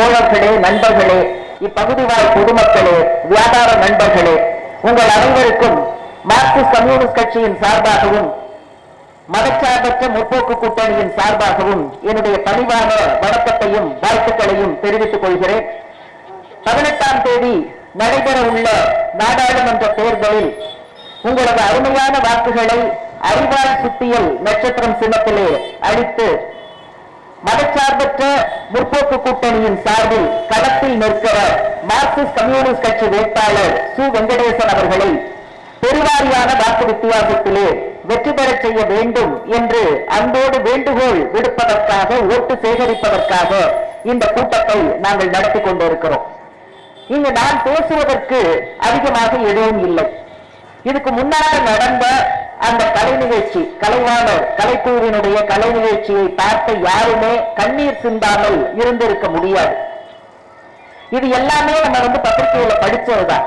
தோழர்களே நண்பர்களே இப்பகுதி வாழ் பொதுமக்களே வியாபார நண்பர்களே உங்கள் அனைவருக்கும் மார்க்சிஸ்ட் கம்யூனிஸ்ட் கட்சியின் சார்பாகவும் மதச்சார்பற்ற முற்போக்கு கூட்டணியின் சார்பாகவும் என்னுடைய பணிவான வணக்கத்தையும் வாழ்த்துக்களையும் தெரிவித்துக் கொள்கிறேன் பதினெட்டாம் தேதி நடைபெற உள்ள நாடாளுமன்ற தேர்தலில் உங்களது அருமையான வாக்குகளை அறிவாள் சுத்தியல் நட்சத்திரம் சின்னத்திலே அளித்து மதச்சார்பற்ற முற்போக்கு கூட்டணியின் சார்பில் களத்தில் நிற்கிற மார்க்சிஸ்ட் கம்யூனிஸ்ட் கட்சி வேட்பாளர் சு வெங்கடேசன் அவர்களை பெருவாரியான வாக்கு வித்தியாசத்திலே வெற்றி பெறச் செய்ய வேண்டும் என்று அன்போடு வேண்டுகோள் விடுப்பதற்காக ஓட்டு சேகரிப்பதற்காக இந்த கூட்டத்தை நாங்கள் நடத்தி கொண்டிருக்கிறோம் இங்கு நான் பேசுவதற்கு அதிகமாக எதுவும் இல்லை இதுக்கு முன்னால நடந்த அந்த கலை நிகழ்ச்சி கலைவாணர் கலைக்குழுவினுடைய கலை நிகழ்ச்சியை பார்த்த யாருமே கண்ணீர் சிந்தாமல் இருந்திருக்க முடியாது இது எல்லாமே நம்ம வந்து பத்திரிகையில படிச்சதுதான்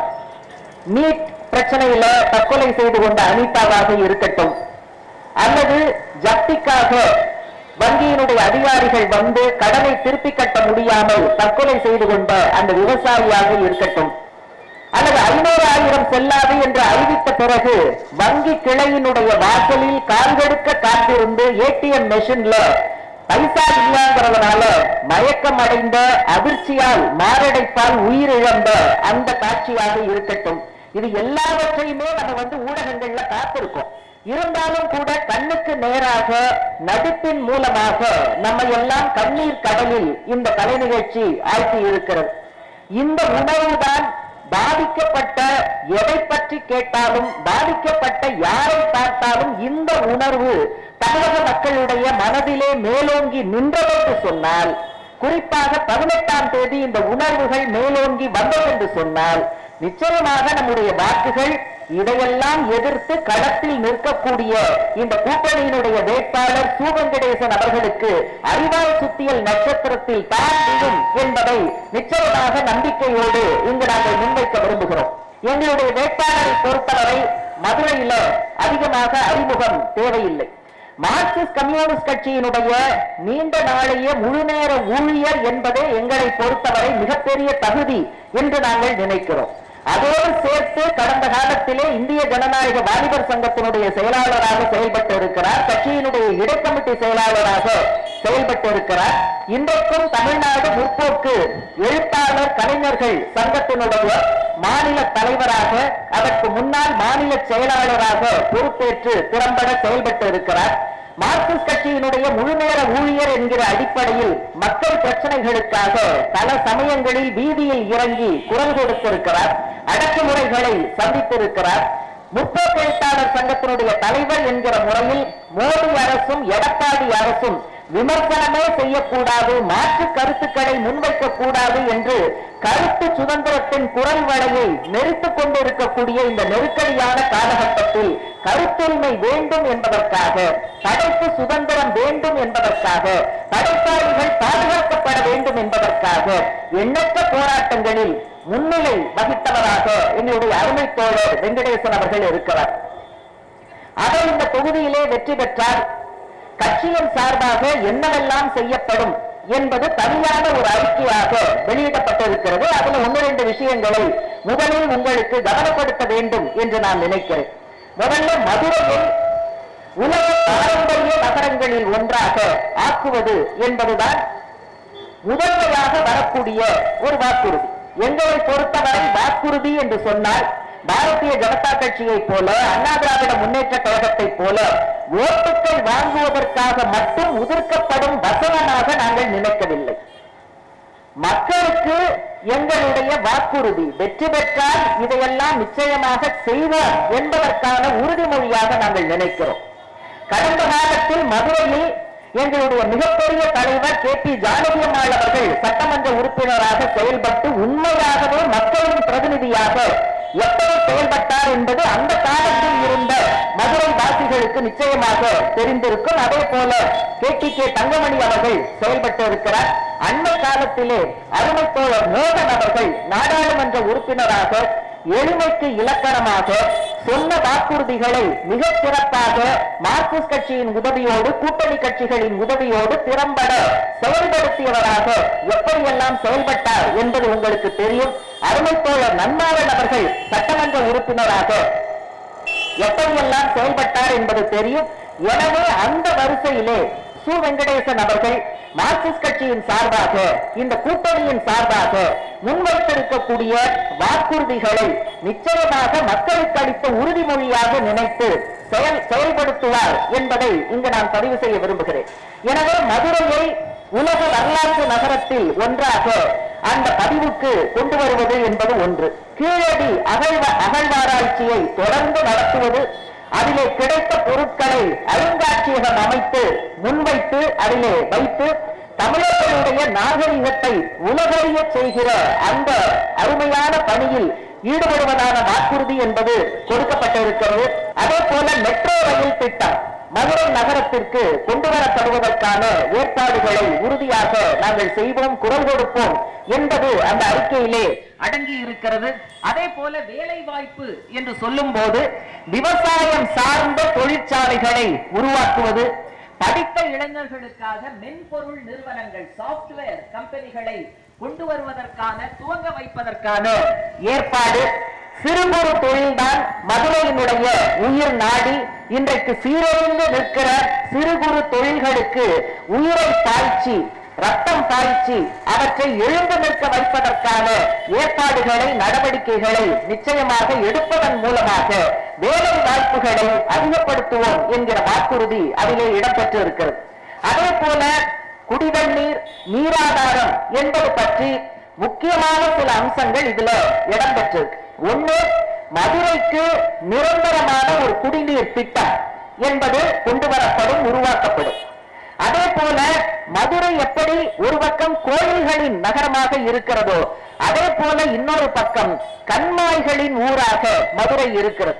நீட் பிரச்சனையில தற்கொலை செய்து கொண்ட அனிதாவாக இருக்கட்டும் அல்லது ஜப்திக்காக வங்கியினுடைய அதிகாரிகள் வந்து கடனை திருப்பி கட்ட முடியாமல் தற்கொலை செய்து கொண்ட அந்த விவசாயியாக இருக்கட்டும் அல்லது ஐநூறாயிரம் செல்லாது என்று அறிவித்த பிறகு வங்கி கிளையினுடைய வாசலில் கால்கெடுக்க காத்திருந்து ஏடிஎம் மெஷின்ல பைசா இல்லைங்கிறதுனால மயக்கம் அடைந்த அதிர்ச்சியால் மாரடைப்பால் உயிரிழந்த அந்த காட்சியாக இருக்கட்டும் இது எல்லாவற்றையுமே நம்ம வந்து ஊடகங்கள்ல பார்த்திருக்கோம் இருந்தாலும் கூட கண்ணுக்கு நேராக நடிப்பின் மூலமாக நம்ம எல்லாம் கண்ணீர் கடலில் இந்த கலை நிகழ்ச்சி ஆழ்த்தி இருக்கிறது இந்த உணர்வுதான் பாதிக்கப்பட்ட எதை பற்றி கேட்டாலும் பாதிக்கப்பட்ட யாரை பார்த்தாலும் இந்த உணர்வு தமிழக மக்களுடைய மனதிலே மேலோங்கி நின்றதென்று சொன்னால் குறிப்பாக பதினெட்டாம் தேதி இந்த உணர்வுகள் மேலோங்கி வந்தது என்று சொன்னால் நிச்சயமாக நம்முடைய வாக்குகள் இதையெல்லாம் எதிர்த்து களத்தில் நிற்கக்கூடிய இந்த கூட்டணியினுடைய வேட்பாளர் சு வெங்கடேசன் அவர்களுக்கு அறிவாள் சுத்தியல் நட்சத்திரத்தில் தான் விழும் என்பதை நிச்சயமாக நம்பிக்கையோடு இங்கு நாங்கள் முன்வைக்க விரும்புகிறோம் எங்களுடைய வேட்பாளரை பொறுத்தவரை மதுரையில அதிகமாக அறிமுகம் தேவையில்லை மார்க்சிஸ்ட் கம்யூனிஸ்ட் கட்சியினுடைய நீண்ட நாளைய முழுநேர ஊழியர் என்பதே எங்களை பொறுத்தவரை மிகப்பெரிய தகுதி என்று நாங்கள் நினைக்கிறோம் அதோடு சேர்த்து கடந்த காலத்திலே இந்திய ஜனநாயக வாலிபர் சங்கத்தினுடைய செயலாளராக செயல்பட்டு இருக்கிறார் கட்சியினுடைய இடைக்கமிட்டி செயலாளராக செயல்பட்டு இருக்கிறார் இன்றைக்கும் தமிழ்நாடு முற்போக்கு எழுத்தாளர் கலைஞர்கள் சங்கத்தினுடைய மாநில தலைவராக அதற்கு முன்னாள் மாநில செயலாளராக பொறுப்பேற்று திறம்பட செயல்பட்டு இருக்கிறார் மார்க்சிஸ்ட் கட்சியினுடைய முழுநேர ஊழியர் என்கிற அடிப்படையில் மக்கள் பிரச்சனைகளுக்காக பல சமயங்களில் வீதியில் இறங்கி குரல் கொடுத்திருக்கிறார் அடக்குமுறைகளை சந்தித்திருக்கிறார் முற்போக்கு எழுத்தாளர் சங்கத்தினுடைய தலைவர் என்கிற முறையில் மோடி அரசும் எடப்பாடி அரசும் விமர்சனமே செய்யக்கூடாது மாற்று கருத்துக்களை முன்வைக்க கூடாது என்று கருத்து சுதந்திரத்தின் குரல் வலையை நெரித்துக் கொண்டிருக்கக்கூடிய இந்த நெருக்கடியான காலகட்டத்தில் கருத்துரிமை வேண்டும் என்பதற்காக படைப்பு சுதந்திரம் வேண்டும் என்பதற்காக படைப்பாளிகள் பாதுகாக்கப்பட வேண்டும் என்பதற்காக எண்ணற்ற போராட்டங்களில் முன்னிலை வகித்தவராக எங்களுடைய அருமை தோழர் வெங்கடேசன் அவர்கள் இருக்கிறார் அவர் இந்த தொகுதியிலே வெற்றி பெற்றார் கட்சியின் சார்பாக என்னவெல்லாம் செய்யப்படும் என்பது தனியான ஒரு அறிக்கையாக வெளியிடப்பட்டிருக்கிறது அதுல ஒன்று ரெண்டு விஷயங்களை முதலில் உங்களுக்கு கவனப்படுத்த வேண்டும் என்று நான் நினைக்கிறேன் முதல்ல மதுரையை உலக பாரம்பரிய நகரங்களில் ஒன்றாக ஆக்குவது என்பதுதான் முதன்மையாக வரக்கூடிய ஒரு வாக்குறுதி எங்களை பொறுத்தவரை வாக்குறுதி என்று சொன்னால் பாரதிய ஜனதா கட்சியை போல அண்ணா திராவிட முன்னேற்ற கழகத்தை போல ஓட்டுக்கள் வாங்குவதற்காக மட்டும் உதிர்க்கப்படும் வசனமாக நாங்கள் நினைக்கவில்லை மக்களுக்கு எங்களுடைய வாக்குறுதி வெற்றி பெற்றால் இதையெல்லாம் நிச்சயமாக செய்வோம் என்பதற்கான உறுதிமொழியாக நாங்கள் நினைக்கிறோம் கடந்த காலத்தில் மதுரையில் எங்களுடைய மிகப்பெரிய தலைவர் கே பி ஜானகியம்மாள் அவர்கள் சட்டமன்ற உறுப்பினராக செயல்பட்டு உண்மையாகவே மக்களின் பிரதிநிதியாக எப்படி செயல்பட்டார் என்பது அந்த காலத்தில் இருந்த மதுரை வாசிகளுக்கு நிச்சயமாக தெரிந்திருக்கும் அதே போல கே டி கே தங்கமணி அவர்கள் செயல்பட்டு இருக்கிறார் அண்மை காலத்திலே அருமை தோழர் மோகன் அவர்கள் நாடாளுமன்ற உறுப்பினராக எளிமைக்கு இலக்கணமாக சொன்ன வாக்குறுதிகளை மிகச் சிறப்பாக மார்க்சிஸ்ட் கட்சியின் உதவியோடு கூட்டணி கட்சிகளின் உதவியோடு திறம்பட செயல்படுத்தியவராக எப்படியெல்லாம் செயல்பட்டார் என்பது உங்களுக்கு தெரியும் அருமை தோழர் நன்மாறன் அவர்கள் சட்டமன்ற உறுப்பினராக எப்படியெல்லாம் செயல்பட்டார் என்பது தெரியும் எனவே அந்த வரிசையிலே சு வெங்கடேசன் அவர்கள் மார்க்சிஸ்ட் கட்சியின் சார்பாக இந்த கூட்டணியின் சார்பாக முன்வைத்திருக்கக்கூடிய வாக்குறுதிகளை நிச்சயமாக மக்களுக்கு அளித்த உறுதிமொழியாக நினைத்து செயல் செயல்படுத்துவார் என்பதை இங்கு நான் பதிவு செய்ய விரும்புகிறேன் எனவே மதுரையை உலக வரலாற்று நகரத்தில் ஒன்றாக அந்த பதிவுக்கு கொண்டு வருவது என்பது ஒன்று கீழடி அகழ்வ அகழ்வாராய்ச்சியை தொடர்ந்து நடத்துவது அதிலே கிடைத்த பொருட்களை அருங்காட்சியகம் அமைத்து முன்வைத்து அதிலே வைத்து தமிழர்களுடைய நாகரிகத்தை உலகறிய செய்கிற அந்த அருமையான பணியில் ஈடுபடுவதான வாக்குறுதி என்பது கொடுக்கப்பட்டிருக்கிறது அதே போல மெட்ரோ ரயில் திட்டம் மதுரை நகரத்திற்கு கொண்டு வரப்படுவதற்கான ஏற்பாடுகளை உறுதியாக நாங்கள் செய்வோம் குரல் கொடுப்போம் என்பது அந்த அறிக்கையிலே அடங்கி இருக்கிறது அதே போல வேலை வாய்ப்பு என்று சொல்லும் போது விவசாயம் சார்ந்த தொழிற்சாலைகளை உருவாக்குவது படித்த இளைஞர்களுக்காக மென்பொருள் நிறுவனங்கள் சாப்ட்வேர் கம்பெனிகளை கொண்டு வருவதற்கான துவங்க வைப்பதற்கான ஏற்பாடு சிறு குறு தொழில்தான் மதுரையினுடைய உயிர் நாடி இன்றைக்கு சீரழிந்து நிற்கிற சிறு குறு தொழில்களுக்கு உயிரை பாய்ச்சி ரத்தம் பாய்ச்சி அவற்றை எழுந்து நிற்க வைப்பதற்கான ஏற்பாடுகளை நடவடிக்கைகளை நிச்சயமாக எடுப்பதன் மூலமாக வேலை வாய்ப்புகளை அதிகப்படுத்துவோம் என்கிற வாக்குறுதி அதிலே இடம்பெற்று இருக்கிறது அதே போல குடிதண்ணீர் நீராதாரம் என்பது பற்றி முக்கியமான சில அம்சங்கள் இதுல இடம்பெற்றிருக்கு ஒண்ணு மதுரைக்கு நிரந்தரமான ஒரு குடிநீர் திட்டம் என்பது கொண்டு வரப்படும் உருவாக்கப்படும் அதே போல மதுரை எப்படி ஒரு பக்கம் கோயில்களின் நகரமாக இருக்கிறதோ அதே போல இன்னொரு பக்கம் கண்மாய்களின் ஊராக மதுரை இருக்கிறது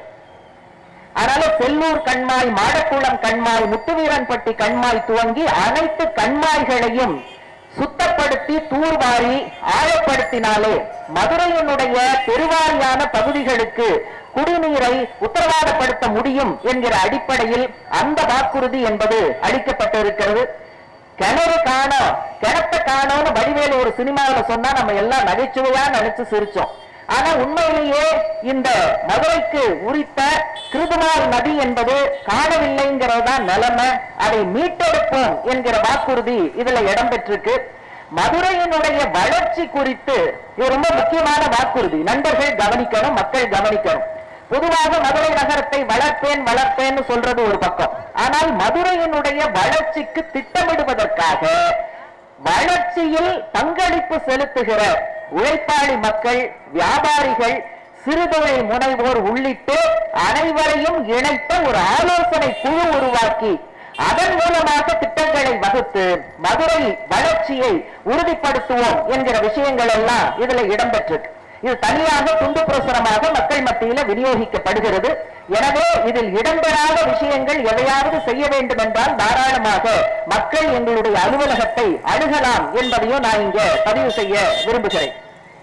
அதனால செல்லூர் கண்மாய் மாடக்குளம் கண்மாய் முத்துவீரன்பட்டி கண்மாய் துவங்கி அனைத்து கண்மாய்களையும் சுத்தப்படுத்தி தூர்வாரி ஆழப்படுத்தினாலே மதுரையினுடைய பெருவாரியான பகுதிகளுக்கு குடிநீரை உத்தரவாதப்படுத்த முடியும் என்கிற அடிப்படையில் அந்த வாக்குறுதி என்பது அளிக்கப்பட்டிருக்கிறது கிணறு காணோம் கிணத்த காணோம்னு வடிவேலு ஒரு சினிமாவில் சொன்னா நம்ம எல்லாம் நகைச்சுவையா நினைச்சு சிரிச்சோம் ஆனா உண்மையிலேயே இந்த மதுரைக்கு உரித்த கிருதுமார் நதி என்பது காணவில்லைங்கிறது தான் நிலைமை அதை மீட்டெடுப்போம் என்கிற வாக்குறுதி இதுல இடம்பெற்றிருக்கு மதுரையினுடைய வளர்ச்சி குறித்து இது ரொம்ப முக்கியமான வாக்குறுதி நண்பர்கள் கவனிக்கணும் மக்கள் கவனிக்கணும் பொதுவாக மதுரை நகரத்தை வளர்ப்பேன் வளர்ப்பேன்னு சொல்றது ஒரு பக்கம் ஆனால் மதுரையினுடைய வளர்ச்சிக்கு திட்டமிடுவதற்காக வளர்ச்சியில் பங்களிப்பு செலுத்துகிற உழைப்பாளி மக்கள் வியாபாரிகள் சிறுதொழில் முனைவோர் உள்ளிட்டு அனைவரையும் இணைத்த ஒரு ஆலோசனை குழு உருவாக்கி அதன் மூலமாக திட்டங்களை வகுத்து மதுரை வளர்ச்சியை உறுதிப்படுத்துவோம் என்கிற விஷயங்கள் எல்லாம் இதுல இடம்பெற்றிருக்கு இது தனியாக துண்டு பிரசுரமாக மக்கள் மத்தியில விநியோகிக்கப்படுகிறது எனவே இதில் இடம்பெறாத விஷயங்கள் எதையாவது செய்ய வேண்டும் என்றால் தாராளமாக மக்கள் எங்களுடைய அலுவலகத்தை அணுகலாம் என்பதையும் நான் இங்க பதிவு செய்ய விரும்புகிறேன்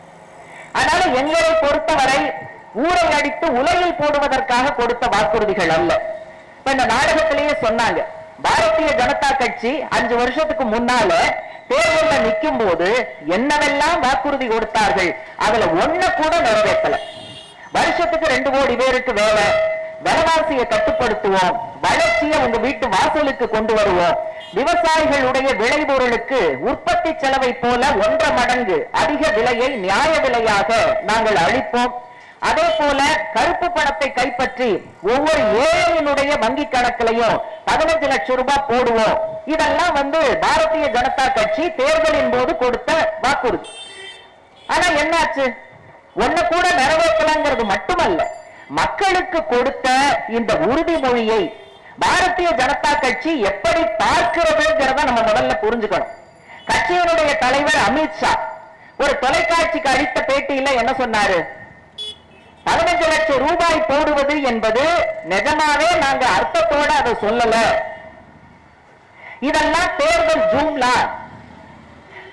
அதனால எங்களை பொறுத்தவரை ஊரை அடித்து உலையில் போடுவதற்காக கொடுத்த வாக்குறுதிகள் அல்ல இப்ப இந்த நாடகத்திலேயே சொன்னாங்க பாரதிய ஜனதா கட்சி அஞ்சு வருஷத்துக்கு முன்னால தேர்தல்ல நிற்கும் போது என்னவெல்லாம் வாக்குறுதி கொடுத்தார்கள் அதுல ஒண்ண கூட நிறைவேற்றல வருஷத்துக்கு ரெண்டு கோடி பேருக்கு வேலை விலைவாசியை கட்டுப்படுத்துவோம் வளர்ச்சியை உங்க வீட்டு வாசலுக்கு கொண்டு வருவோம் விவசாயிகளுடைய விளைபொருளுக்கு உற்பத்தி செலவை போல ஒன்றரை மடங்கு அதிக விலையை நியாய விலையாக நாங்கள் அளிப்போம் அதே போல கருப்பு பணத்தை கைப்பற்றி ஒவ்வொரு ஏழையினுடைய வங்கி கணக்கிலையும் பதினஞ்சு லட்சம் ரூபாய் போடுவோம் இதெல்லாம் வந்து பாரதிய ஜனதா கட்சி தேர்தலின் போது கொடுத்த வாக்குறுதி ஆனா என்னாச்சு ஒண்ணு கூட நிறைவேற்றலங்கிறது மட்டுமல்ல மக்களுக்கு கொடுத்த இந்த உறுதிமொழியை பாரதிய ஜனதா கட்சி எப்படி பார்க்கிறதுங்கிறத நம்ம முதல்ல புரிஞ்சுக்கணும் கட்சியினுடைய தலைவர் அமித்ஷா ஒரு தொலைக்காட்சிக்கு அளித்த பேட்டியில என்ன சொன்னாரு பதினஞ்சு லட்சம் ரூபாய் போடுவது என்பது நிஜமாவே நாங்க அர்த்தத்தோட அதை சொல்லல இதெல்லாம் தேர்தல் ஜூம்லா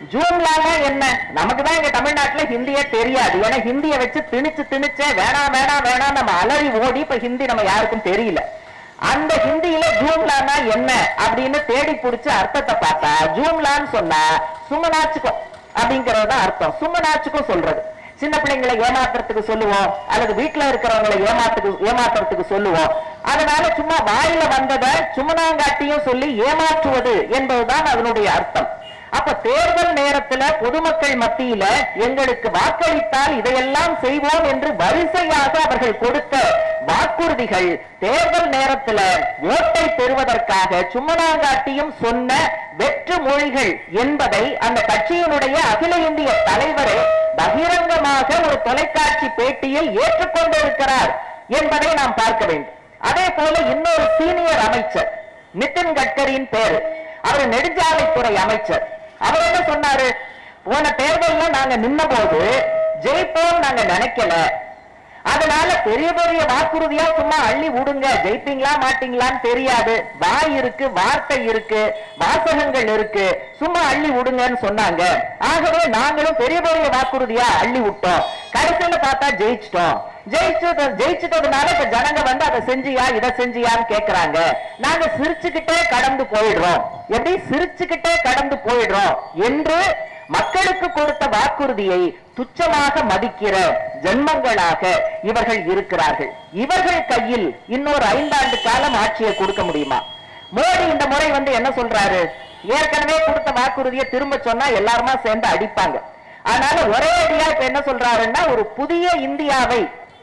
ஜூம்லானா என்ன நமக்கு தான் இங்க தமிழ்நாட்டுல ஹிந்தியே தெரியாது ஏன்னா ஹிந்தியை வச்சு திணிச்சு திணிச்சே வேணாம் வேணாம் வேணாம் நம்ம அலறி ஓடி இப்ப ஹிந்தி நம்ம யாருக்கும் தெரியல அந்த ஹிந்தியில ஜூம்லானா என்ன அப்படின்னு தேடி பிடிச்சு அர்த்தத்தை பார்த்தா ஜூம்லான்னு சொன்னா சும்மனாச்சுக்கும் அப்படிங்கறது தான் அர்த்தம் சும்மனாச்சுக்கும் சொல்றது சின்ன பிள்ளைங்களை ஏமாத்துறதுக்கு சொல்லுவோம் அல்லது வீட்டுல இருக்கிறவங்களை ஏமாத்துக்கு ஏமாத்துறதுக்கு சொல்லுவோம் அதனால சும்மா வாயில வந்ததை சும்மனாங்காட்டியும் சொல்லி ஏமாற்றுவது என்பதுதான் அதனுடைய அர்த்தம் அப்ப தேர்தல் நேரத்துல பொதுமக்கள் மத்தியில எங்களுக்கு வாக்களித்தால் இதையெல்லாம் செய்வோம் என்று வரிசையாக அவர்கள் கொடுத்த வாக்குறுதிகள் தேர்தல் நேரத்துல ஓட்டை பெறுவதற்காக சும்மனாங்காட்டியும் சொன்ன வெற்று மொழிகள் என்பதை அந்த கட்சியினுடைய அகில இந்திய தலைவரே பகிரங்கமாக ஒரு தொலைக்காட்சி பேட்டியில் ஏற்றுக்கொண்டிருக்கிறார் என்பதை நாம் பார்க்க வேண்டும் அதே போல இன்னொரு சீனியர் அமைச்சர் நிதின் கட்கரியின் பேரு அவர் நெடுஞ்சாலைத்துறை அமைச்சர் அவர் என்ன சொன்னாரு போன தேர்தல்ல நாங்க நின்ன போது ஜெயிப்போம் நாங்க நினைக்கல அதனால பெரிய பெரிய வாக்குறுதியா சும்மா அள்ளி விடுங்க ஜெயிப்பீங்களா மாட்டீங்களான்னு தெரியாது வாய் இருக்கு வார்த்தை இருக்கு வாசகங்கள் இருக்கு சும்மா அள்ளி விடுங்கன்னு சொன்னாங்க ஆகவே நாங்களும் பெரிய பெரிய வாக்குறுதியா அள்ளி விட்டோம் கடைசியில பார்த்தா ஜெயிச்சிட்டோம் ஜெயிச்சது ஜெயிச்சிட்டதுனால இப்ப ஜனங்க வந்து அதை செஞ்சியா இதை செஞ்சியான்னு கேக்குறாங்க நாங்க சிரிச்சுக்கிட்டே கடந்து போயிடுறோம் எப்படி சிரிச்சுக்கிட்டே கடந்து போயிடுறோம் என்று மக்களுக்கு கொடுத்த வாக்குறுதியை துச்சமாக மதிக்கிற ஜென்மங்களாக இவர்கள் இருக்கிறார்கள் இவர்கள் கையில் இன்னொரு ஐந்தாண்டு காலம் ஆட்சியை கொடுக்க முடியுமா மோடி இந்த முறை வந்து என்ன சொல்றாரு ஏற்கனவே கொடுத்த வாக்குறுதியை திரும்ப சொன்னா எல்லாருமா சேர்ந்து அடிப்பாங்க அதனால ஒரே அடியா இப்ப என்ன சொல்றாருன்னா ஒரு புதிய இந்தியாவை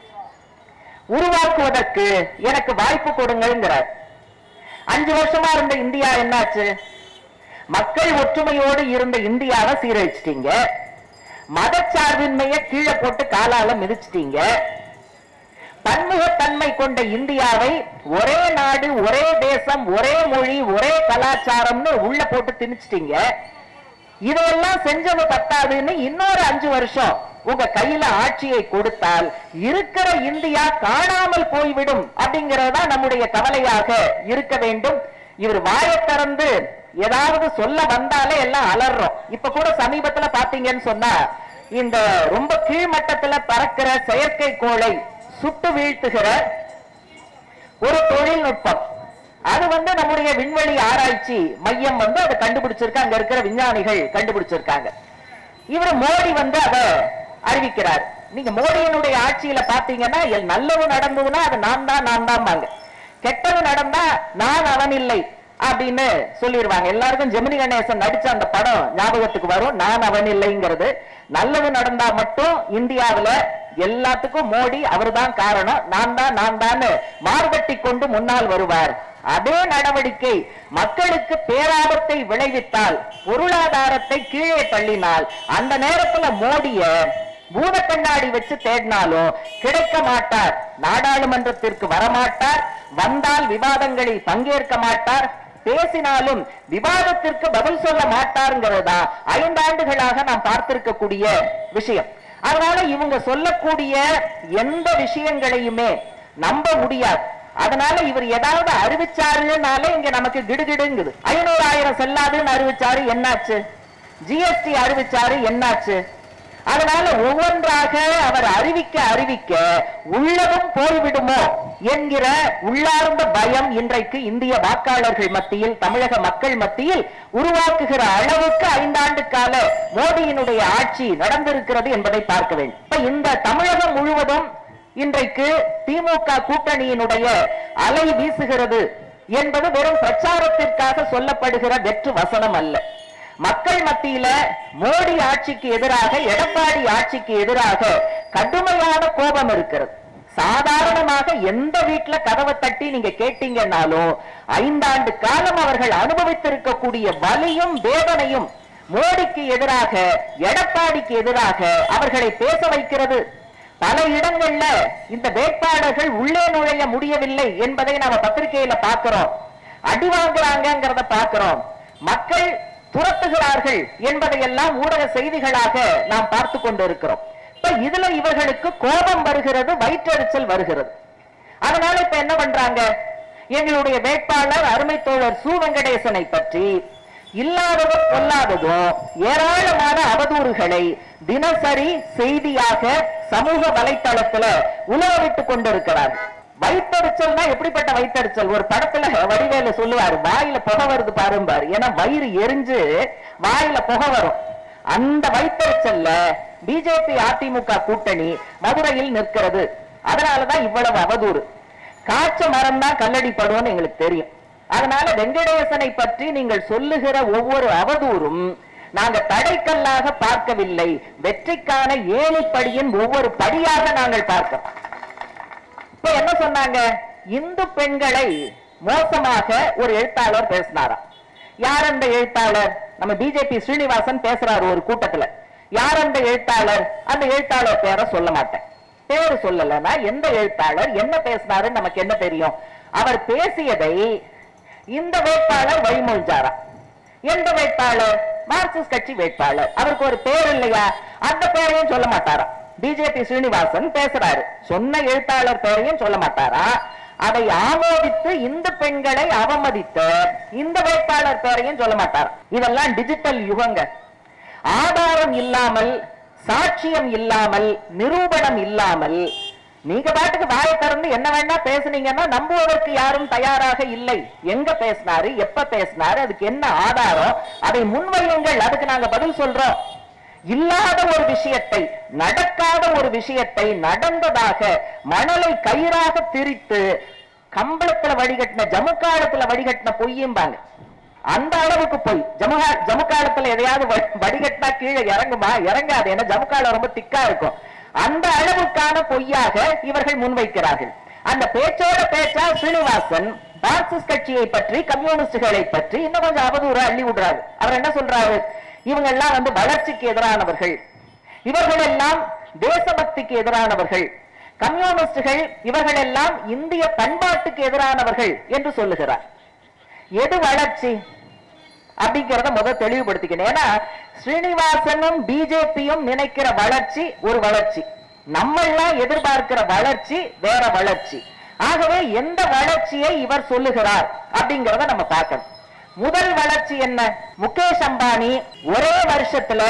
உருவாக்குவதற்கு எனக்கு வாய்ப்பு கொடுங்கிறார் அஞ்சு வருஷமா இருந்த இந்தியா என்னாச்சு மக்கள் ஒற்றுமையோடு இருந்த இந்தியாவை சீரழிச்சிட்டீங்க மதச்சார்பின்மையை கீழே போட்டு காலால மிதிச்சிட்டீங்க பன்முகத்தன்மை கொண்ட இந்தியாவை ஒரே நாடு ஒரே தேசம் ஒரே மொழி ஒரே கலாச்சாரம்னு உள்ள போட்டு திணிச்சிட்டீங்க இதெல்லாம் செஞ்சது பத்தாதுன்னு இன்னொரு அஞ்சு வருஷம் உங்க கையில ஆட்சியை கொடுத்தால் இருக்கிற இந்தியா காணாமல் போய்விடும் அப்படிங்கறதா நம்முடைய கவலையாக இருக்க வேண்டும் இவர் வாயை திறந்து ஏதாவது சொல்ல வந்தாலே எல்லாம் அலறோம் இப்ப கூட சமீபத்துல பாத்தீங்கன்னு சொன்னா இந்த ரொம்ப கீழ்மட்டத்துல பறக்கிற செயற்கைக்கோளை சுட்டு வீழ்த்துகிற ஒரு தொழில்நுட்பம் அது வந்து நம்முடைய விண்வெளி ஆராய்ச்சி மையம் வந்து அதை கண்டுபிடிச்சிருக்கு அங்க இருக்கிற விஞ்ஞானிகள் கண்டுபிடிச்சிருக்காங்க இவர் மோடி வந்து அதை அறிவிக்கிறார் நீங்க மோடியினுடைய ஆட்சியில பாத்தீங்கன்னா எல் நல்லது நடந்ததுன்னா அது நான் தான் நான் தான் பாங்க கெட்டது நடந்தா நான் அவன் இல்லை அப்படின்னு சொல்லிடுவாங்க எல்லாருக்கும் ஜெமினி கணேசன் நடிச்ச அந்த படம் ஞாபகத்துக்கு வரும் நான் அவன் இல்லைங்கிறது நல்லது நடந்தா மட்டும் இந்தியாவுல எல்லாத்துக்கும் மோடி அவர்தான் காரணம் நான் தான் நான் தான் மார்கட்டி கொண்டு முன்னால் வருவார் அதே நடவடிக்கை மக்களுக்கு பேராபத்தை விளைவித்தால் பொருளாதாரத்தை கீழே தள்ளினால் அந்த நேரத்துல மோடிய பூத கண்ணாடி வச்சு தேடினாலும் கிடைக்க மாட்டார் நாடாளுமன்றத்திற்கு வரமாட்டார் வந்தால் விவாதங்களில் பங்கேற்க மாட்டார் பேசினாலும் விவாதத்திற்கு பதில் சொல்ல மாட்டாருங்கிறதா ஐந்தாண்டுகளாக நாம் பார்த்திருக்கக்கூடிய விஷயம் அதனால இவங்க சொல்லக்கூடிய எந்த விஷயங்களையுமே நம்ப முடியாது அதனால இவர் ஏதாவது அறிவிச்சாருனாலே இங்க நமக்கு கிடுகிடுங்குது ஐநூறு ஆயிரம் செல்லாதுன்னு அறிவிச்சாரு என்னாச்சு ஜிஎஸ்டி அறிவிச்சாரு என்னாச்சு அதனால ஒவ்வொன்றாக அவர் அறிவிக்க அறிவிக்க உள்ளதும் போய்விடுமோ என்கிற உள்ளார்ந்த பயம் இன்றைக்கு இந்திய வாக்காளர்கள் மத்தியில் தமிழக மக்கள் மத்தியில் உருவாக்குகிற அளவுக்கு ஐந்தாண்டு கால மோடியினுடைய ஆட்சி நடந்திருக்கிறது என்பதை பார்க்க வேண்டும் இப்ப இந்த தமிழகம் முழுவதும் இன்றைக்கு திமுக கூட்டணியினுடைய அலை வீசுகிறது என்பது வெறும் பிரச்சாரத்திற்காக சொல்லப்படுகிற வெற்று வசனம் அல்ல மக்கள் மத்தியில மோடி ஆட்சிக்கு எதிராக எடப்பாடி ஆட்சிக்கு எதிராக கடுமையான கோபம் இருக்கிறது சாதாரணமாக எந்த வீட்டுல கதவை தட்டி நீங்க கேட்டீங்கன்னாலும் ஐந்தாண்டு காலம் அவர்கள் அனுபவித்திருக்கக்கூடிய வலியும் வேதனையும் மோடிக்கு எதிராக எடப்பாடிக்கு எதிராக அவர்களை பேச வைக்கிறது பல இடங்கள்ல இந்த வேட்பாளர்கள் உள்ளே நுழைய முடியவில்லை என்பதை நாம பத்திரிகையில பார்க்கிறோம் அடி வாங்குறாங்கிறத பார்க்கிறோம் மக்கள் துரத்துகிறார்கள் என்பதையெல்லாம் ஊடக செய்திகளாக நாம் பார்த்து கொண்டிருக்கிறோம் இப்ப இதுல இவர்களுக்கு கோபம் வருகிறது வயிற்றெரிச்சல் வருகிறது அதனால இப்ப என்ன பண்றாங்க எங்களுடைய வேட்பாளர் அருமை தோழர் சு வெங்கடேசனை பற்றி இல்லாததும் பொல்லாததும் ஏராளமான அவதூறுகளை தினசரி செய்தியாக சமூக வலைத்தளத்துல உலவிட்டுக் கொண்டிருக்கிறார் வயிற்றெரிச்சல்னா எப்படிப்பட்ட வயிற்றெரிச்சல் ஒரு படத்துல வடிவேலு சொல்லுவாரு வாயில புகை வருது பாரும்பாரு ஏன்னா வயிறு எரிஞ்சு வாயில புகை வரும் அந்த வயிற்றெரிச்சல்ல பிஜேபி அதிமுக கூட்டணி மதுரையில் நிற்கிறது அதனாலதான் இவ்வளவு அவதூறு காய்ச்ச மரம் தான் கல்லடி படும்னு எங்களுக்கு தெரியும் அதனால வெங்கடேசனை பற்றி நீங்கள் சொல்லுகிற ஒவ்வொரு அவதூறும் நாங்க தடைக்கல்லாக பார்க்கவில்லை வெற்றிக்கான ஏணிப்படியின் ஒவ்வொரு படியாக நாங்கள் பார்க்கிறோம் இப்ப என்ன சொன்னாங்க இந்து பெண்களை மோசமாக ஒரு எழுத்தாளர் பேசினாராம் யார் அந்த எழுத்தாளர் நம்ம பிஜேபி ஸ்ரீனிவாசன் பேசுறாரு ஒரு கூட்டத்துல யார் அந்த எழுத்தாளர் அந்த எழுத்தாளர் பேரை சொல்ல மாட்டேன் பேரு சொல்லலன்னா எந்த எழுத்தாளர் என்ன பேசினாருன்னு நமக்கு என்ன தெரியும் அவர் பேசியதை இந்த வேட்பாளர் வழிமொழிஞ்சாராம் எந்த வேட்பாளர் மார்க்சிஸ்ட் கட்சி வேட்பாளர் அவருக்கு ஒரு பேர் இல்லையா அந்த பேரையும் சொல்ல மாட்டாராம் பிஜேபி ஸ்ரீனிவாசன் பேசுறாரு சொன்ன எழுத்தாளர் பேரையும் சொல்ல மாட்டாரா அதை ஆமோதித்து இந்த பெண்களை அவமதித்த இந்த வேட்பாளர் பேரையும் சொல்ல மாட்டார் இதெல்லாம் டிஜிட்டல் யுகங்க ஆதாரம் இல்லாமல் சாட்சியம் இல்லாமல் நிரூபணம் இல்லாமல் நீங்க பாட்டுக்கு வாயை திறந்து என்ன வேணா பேசுனீங்கன்னா நம்புவதற்கு யாரும் தயாராக இல்லை எங்க பேசினாரு எப்ப பேசினாரு அதுக்கு என்ன ஆதாரம் அதை முன்வையுங்கள் அதுக்கு நாங்க பதில் சொல்றோம் இல்லாத ஒரு விஷயத்தை நடக்காத ஒரு விஷயத்தை நடந்ததாக மணலை கயிறாக திரித்து கம்பளத்துல வடிகட்டின ஜமுக்காலத்துல வடிகட்டின பொய்யும்பாங்க அந்த அளவுக்கு போய் ஜமுகா ஜமுக்காலத்துல எதையாவது வ- வடிகட்டினா கீழே இறங்குமா இறங்காது ஏன்னா ஜமுக்காலம் ரொம்ப திக்கா இருக்கும் அந்த அளவுக்கான பொய்யாக இவர்கள் முன்வைக்கிறார்கள் அந்த பேச்சோட பேச்சா ஸ்ரீனிவாசன் மார்க்சிஸ்ட் கட்சியை பற்றி கம்யூனிஸ்டுகளை பற்றி இன்னும் கொஞ்சம் அவதூறு அள்ளி விடுறாரு அவர் என்ன சொல்றாரு இவங்க எல்லாம் வந்து வளர்ச்சிக்கு எதிரானவர்கள் இவர்கள் எல்லாம் தேசபக்திக்கு எதிரானவர்கள் கம்யூனிஸ்டுகள் இவர்கள் எல்லாம் இந்திய பண்பாட்டுக்கு எதிரானவர்கள் என்று சொல்லுகிறார் எது வளர்ச்சி அப்படிங்கறத முதல் தெளிவுபடுத்திக்கணும் ஏன்னா ஸ்ரீனிவாசனும் பிஜேபியும் நினைக்கிற வளர்ச்சி ஒரு வளர்ச்சி நம்ம எல்லாம் எதிர்பார்க்கிற வளர்ச்சி வேற வளர்ச்சி ஆகவே எந்த வளர்ச்சியை இவர் சொல்லுகிறார் அப்படிங்கறத நம்ம பார்க்கணும் முதல் வளர்ச்சி என்ன முகேஷ் அம்பானி ஒரே வருஷத்துல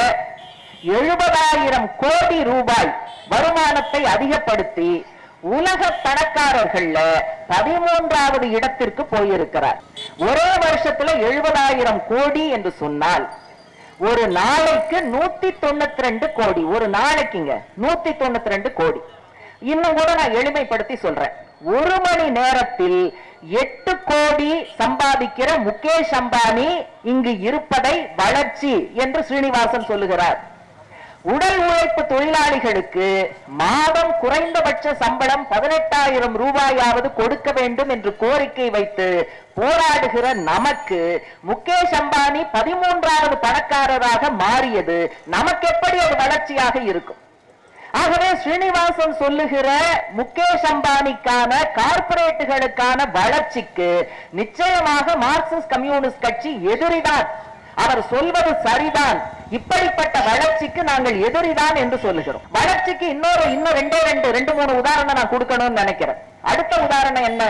எழுபதாயிரம் கோடி ரூபாய் வருமானத்தை அதிகப்படுத்தி உலக பணக்காரர்கள்ல பதிமூன்றாவது இடத்திற்கு போயிருக்கிறார் ஒரே வருஷத்துல எழுபதாயிரம் கோடி என்று சொன்னால் ஒரு நாளைக்கு நூத்தி தொண்ணூத்தி ரெண்டு கோடி ஒரு நாளைக்குங்க நூத்தி தொண்ணூத்தி ரெண்டு கோடி இன்னும் கூட நான் எளிமைப்படுத்தி சொல்றேன் ஒரு மணி நேரத்தில் எட்டு கோடி சம்பாதிக்கிற முகேஷ் அம்பானி இங்கு இருப்பதை வளர்ச்சி என்று ஸ்ரீனிவாசன் சொல்லுகிறார் உடல் உழைப்பு தொழிலாளிகளுக்கு மாதம் குறைந்தபட்ச சம்பளம் பதினெட்டாயிரம் ரூபாயாவது கொடுக்க வேண்டும் என்று கோரிக்கை வைத்து போராடுகிற நமக்கு முகேஷ் அம்பானி பதிமூன்றாவது பணக்காரராக மாறியது நமக்கு எப்படி அது வளர்ச்சியாக இருக்கும் ஆகவே ஸ்ரீனிவாசன் சொல்லுகிற முகேஷ் அம்பானிக்கான கார்ப்பரேட்டுகளுக்கான வளர்ச்சிக்கு நிச்சயமாக மார்க்சிஸ்ட் கம்யூனிஸ்ட் கட்சி எதிரிதான் அவர் சொல்வது சரிதான் இப்படிப்பட்ட வளர்ச்சிக்கு நாங்கள் எதிரிதான் என்று சொல்லுகிறோம் வளர்ச்சிக்கு இன்னொரு இன்னும் ரெண்டே ரெண்டு ரெண்டு மூணு உதாரணம் நான் கொடுக்கணும்னு நினைக்கிறேன் அடுத்த உதாரணம் என்ன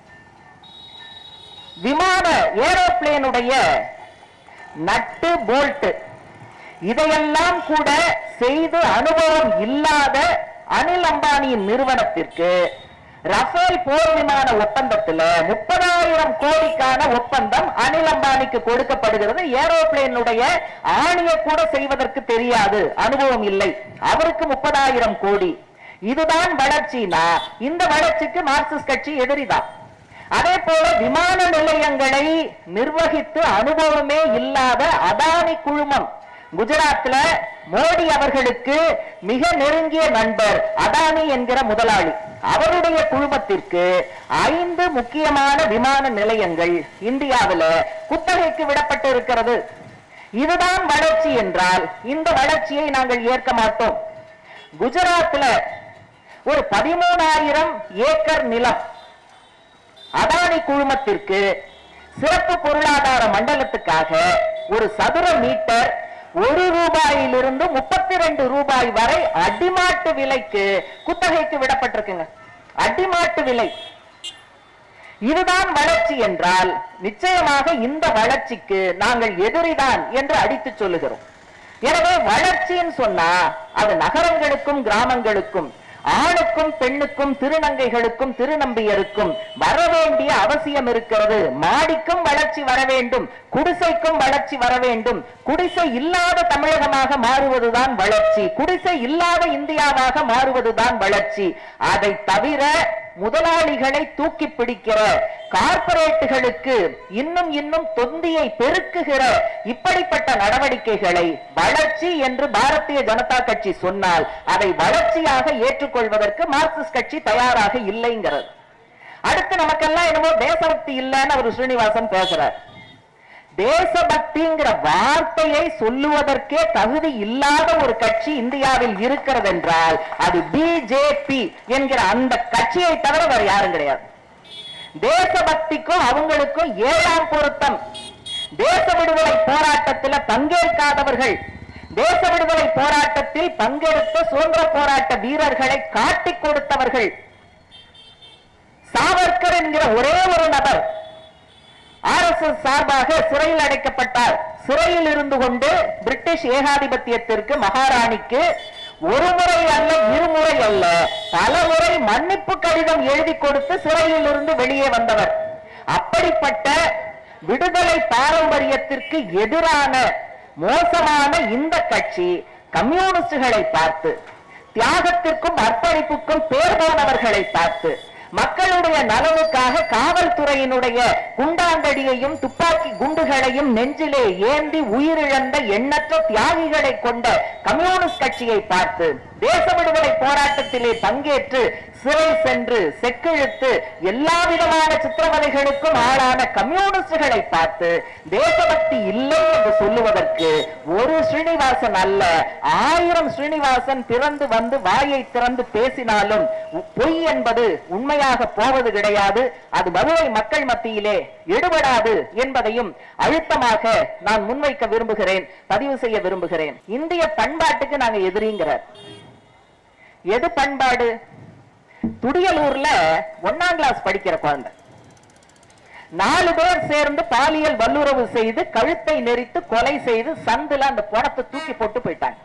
விமான ஏரோப்ளேனுடைய நட்டு போல்ட் இதையெல்லாம் கூட செய்து அனுபவம் இல்லாத அனில் அம்பானியின் நிறுவனத்திற்கு ரஃபேல் போர் விமான ஒப்பந்தத்துல முப்பதாயிரம் கோடிக்கான ஒப்பந்தம் அனில் அம்பானிக்கு கொடுக்கப்படுகிறது ஏரோப்ளேனுடைய ஆணிய கூட செய்வதற்கு தெரியாது அனுபவம் இல்லை அவருக்கு முப்பதாயிரம் கோடி இதுதான் வளர்ச்சினா இந்த வளர்ச்சிக்கு மார்க்சிஸ்ட் கட்சி எதிரிதான் அதே போல விமான நிலையங்களை நிர்வகித்து அனுபவமே இல்லாத அதானி குழுமம் குஜராத்ல மோடி அவர்களுக்கு மிக நெருங்கிய நண்பர் அதானி என்கிற முதலாளி அவருடைய குழுமத்திற்கு ஐந்து முக்கியமான விமான நிலையங்கள் இந்தியாவில குத்தகைக்கு விடப்பட்டு இருக்கிறது இதுதான் வளர்ச்சி என்றால் இந்த வளர்ச்சியை நாங்கள் ஏற்க மாட்டோம் குஜராத்ல ஒரு பதிமூணாயிரம் ஏக்கர் நிலம் அதானி குழுமத்திற்கு சிறப்பு பொருளாதார மண்டலத்துக்காக ஒரு சதுர மீட்டர் ஒரு ரூபாயிலிருந்து முப்பத்தி ரெண்டு ரூபாய் வரை அடிமாட்டு விலைக்கு குத்தகைக்கு விடப்பட்டிருக்குங்க அடிமாட்டு விலை இதுதான் வளர்ச்சி என்றால் நிச்சயமாக இந்த வளர்ச்சிக்கு நாங்கள் எதிரிதான் என்று அடித்துச் சொல்லுகிறோம் எனவே வளர்ச்சின்னு சொன்னா அது நகரங்களுக்கும் கிராமங்களுக்கும் ஆணுக்கும் பெண்ணுக்கும் திருநங்கைகளுக்கும் திருநம்பியருக்கும் வர வேண்டிய அவசியம் இருக்கிறது மாடிக்கும் வளர்ச்சி வர வேண்டும் குடிசைக்கும் வளர்ச்சி வர வேண்டும் குடிசை இல்லாத தமிழகமாக மாறுவதுதான் வளர்ச்சி குடிசை இல்லாத இந்தியாவாக மாறுவதுதான் வளர்ச்சி அதை தவிர முதலாளிகளை தூக்கி பிடிக்கிற கார்ப்பரேட்டுகளுக்கு இன்னும் இன்னும் தொந்தியை பெருக்குகிற இப்படிப்பட்ட நடவடிக்கைகளை வளர்ச்சி என்று பாரதிய ஜனதா கட்சி சொன்னால் அதை வளர்ச்சியாக ஏற்றுக்கொள்வதற்கு மார்க்சிஸ்ட் கட்சி தயாராக இல்லைங்கிறது அடுத்து நமக்கெல்லாம் என்னமோ தேசபக்தி இல்லைன்னு அவர் ஸ்ரீனிவாசன் பேசுறார் தேசபக்திங்கிற வார்த்தையை சொல்லுவதற்கே தகுதி இல்லாத ஒரு கட்சி இந்தியாவில் இருக்கிறது என்றால் அது பிஜேபி என்கிற அந்த கட்சியை தவிர வேற யாரும் கிடையாது தேசபக்திக்கும் அவங்களுக்கும் ஏழாம் பொருத்தம் தேச விடுதலை போராட்டத்தில் பங்கேற்காதவர்கள் தேச விடுதலை போராட்டத்தில் பங்கெடுத்த சுதந்திர போராட்ட வீரர்களை காட்டிக் கொடுத்தவர்கள் சாவர்கர் என்கிற ஒரே ஒரு நபர் ஆர்எஸ்எஸ் சார்பாக சிறையில் அடைக்கப்பட்டார் சிறையில் இருந்து கொண்டு பிரிட்டிஷ் ஏகாதிபத்தியத்திற்கு மகாராணிக்கு ஒரு முறை அல்ல இருமுறை அல்ல பல முறை மன்னிப்பு கடிதம் எழுதி கொடுத்து சிறையில் இருந்து வெளியே வந்தவர் அப்படிப்பட்ட விடுதலை பாரம்பரியத்திற்கு எதிரான மோசமான இந்த கட்சி கம்யூனிஸ்டுகளை பார்த்து தியாகத்திற்கும் அர்ப்பணிப்புக்கும் பேர் போனவர்களை பார்த்து மக்களுடைய நலனுக்காக காவல்துறையினுடைய குண்டாந்தடியையும் துப்பாக்கி குண்டுகளையும் நெஞ்சிலே ஏந்தி உயிரிழந்த எண்ணற்ற தியாகிகளை கொண்ட கம்யூனிஸ்ட் கட்சியை பார்த்து தேச விடுதலை போராட்டத்திலே பங்கேற்று சிறை சென்று செக்கிழுத்து எல்லா விதமான சித்திரவதைகளுக்கும் ஆளான கம்யூனிஸ்டுகளை பார்த்து தேசபக்தி இல்லை என்று சொல்லுவதற்கு ஒரு ஸ்ரீனிவாசன் அல்ல ஆயிரம் ஸ்ரீனிவாசன் பிறந்து வந்து வாயை திறந்து பேசினாலும் உ- பொய் என்பது உண்மையாக போவது கிடையாது அது மதுரை மக்கள் மத்தியிலே எடுபடாது என்பதையும் அழுத்தமாக நான் முன்வைக்க விரும்புகிறேன் பதிவு செய்ய விரும்புகிறேன் இந்திய பண்பாட்டுக்கு நாங்க எதிரிங்கிறார் எது பண்பாடு துடியலூர்ல ஒன்னாம் கிளாஸ் படிக்கிற குழந்தை நாலு பேர் சேர்ந்து பாலியல் வல்லுறவு செய்து கழுத்தை நெரித்து கொலை செய்து சந்துல அந்த பணத்தை தூக்கி போட்டு போயிட்டாங்க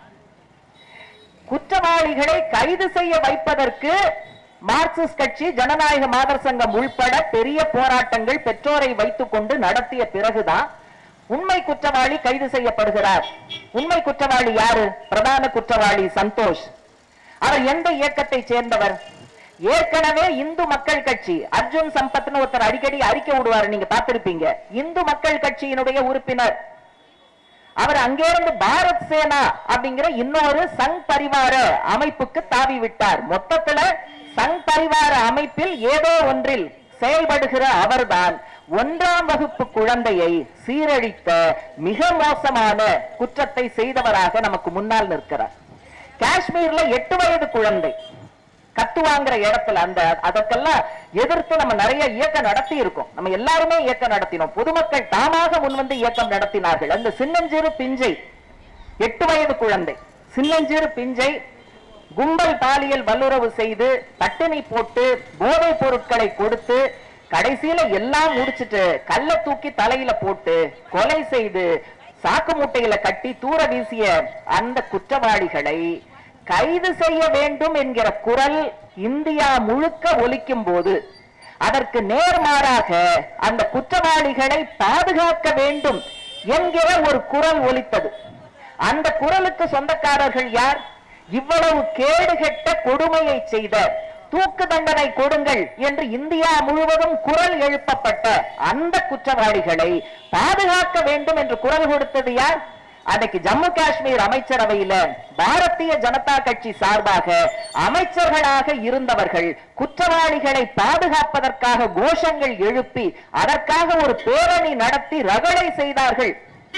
குற்றவாளிகளை கைது செய்ய வைப்பதற்கு மார்க்சிஸ்ட் கட்சி ஜனநாயக மாதர் சங்கம் உள்பட பெரிய போராட்டங்கள் பெற்றோரை வைத்துக் கொண்டு நடத்திய பிறகுதான் உண்மை குற்றவாளி கைது செய்யப்படுகிறார் உண்மை குற்றவாளி யாரு பிரதான குற்றவாளி சந்தோஷ் அவர் எந்த இயக்கத்தை சேர்ந்தவர் ஏற்கனவே இந்து மக்கள் கட்சி அர்ஜுன் சம்பத்னு ஒருத்தர் அடிக்கடி அறிக்கை விடுவாரு நீங்க பார்த்திருப்பீங்க இந்து மக்கள் கட்சியினுடைய உறுப்பினர் அவர் அங்கிருந்து பாரத் சேனா அப்படிங்கிற இன்னொரு சங் பரிவார அமைப்புக்கு தாவி விட்டார் மொத்தத்துல சங் பரிவார அமைப்பில் ஏதோ ஒன்றில் செயல்படுகிற அவர்தான் ஒன்றாம் வகுப்பு குழந்தையை சீரழித்த மிக மோசமான குற்றத்தை செய்தவராக நமக்கு முன்னால் நிற்கிறார் காஷ்மீர்ல எட்டு வயது குழந்தை கத்து வாங்குற இடத்துல அந்த அதற்கெல்லாம் எதிர்த்து நம்ம நிறைய இயக்கம் நடத்தி இருக்கோம் நம்ம எல்லாருமே இயக்கம் நடத்தினோம் பொதுமக்கள் தாமாக முன்வந்து இயக்கம் நடத்தினார்கள் அந்த சின்னஞ்சிறு பிஞ்சை எட்டு வயது குழந்தை சின்னஞ்சிறு பிஞ்சை கும்பல் பாலியல் வல்லுறவு செய்து பட்டினி போட்டு போதைப் பொருட்களை கொடுத்து கடைசியில எல்லாம் முடிச்சிட்டு கல்ல தூக்கி தலையில போட்டு கொலை செய்து சாக்கு மூட்டையில கட்டி தூர வீசிய அந்த குற்றவாளிகளை கைது செய்ய வேண்டும் என்கிற குரல் இந்தியா முழுக்க ஒலிக்கும் போது அதற்கு நேர்மாறாக அந்த குற்றவாளிகளை பாதுகாக்க வேண்டும் என்கிற ஒரு குரல் ஒலித்தது அந்த குரலுக்கு சொந்தக்காரர்கள் யார் இவ்வளவு கேடுகெட்ட கொடுமையை செய்த தூக்கு தண்டனை கொடுங்கள் என்று இந்தியா முழுவதும் குரல் எழுப்பப்பட்ட அந்த குற்றவாளிகளை பாதுகாக்க வேண்டும் என்று குரல் கொடுத்தது யார் அன்னைக்கு ஜம்மு காஷ்மீர் அமைச்சரவையில பாரதிய ஜனதா கட்சி சார்பாக அமைச்சர்களாக இருந்தவர்கள் குற்றவாளிகளை பாதுகாப்பதற்காக கோஷங்கள் எழுப்பி அதற்காக ஒரு பேரணி நடத்தி ரகளை செய்தார்கள்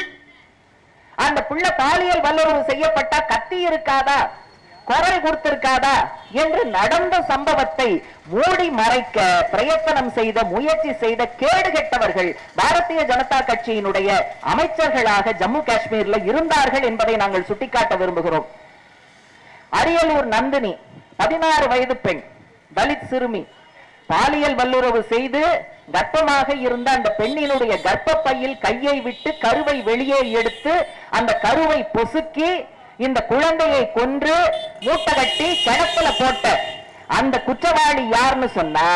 அந்த புள்ள பாலியல் வல்லுறவு செய்யப்பட்டா கத்தி இருக்காதா குரல் கொடுத்திருக்காதா என்று நடந்த சம்பவத்தை மூடி மறைக்க பிரயத்தனம் செய்த முயற்சி செய்த கேடு கெட்டவர்கள் பாரதிய ஜனதா கட்சியினுடைய அமைச்சர்களாக ஜம்மு காஷ்மீர்ல இருந்தார்கள் என்பதை நாங்கள் சுட்டிக்காட்ட விரும்புகிறோம் அரியலூர் நந்தினி பதினாறு வயது பெண் தலித் சிறுமி பாலியல் வல்லுறவு செய்து கர்ப்பமாக இருந்த அந்த பெண்ணினுடைய கர்ப்பப்பையில் கையை விட்டு கருவை வெளியே எடுத்து அந்த கருவை பொசுக்கி இந்த குழந்தையை கொன்று மூட்டை கட்டி கிணத்துல போட்ட அந்த குற்றவாளி யாருன்னு சொன்னா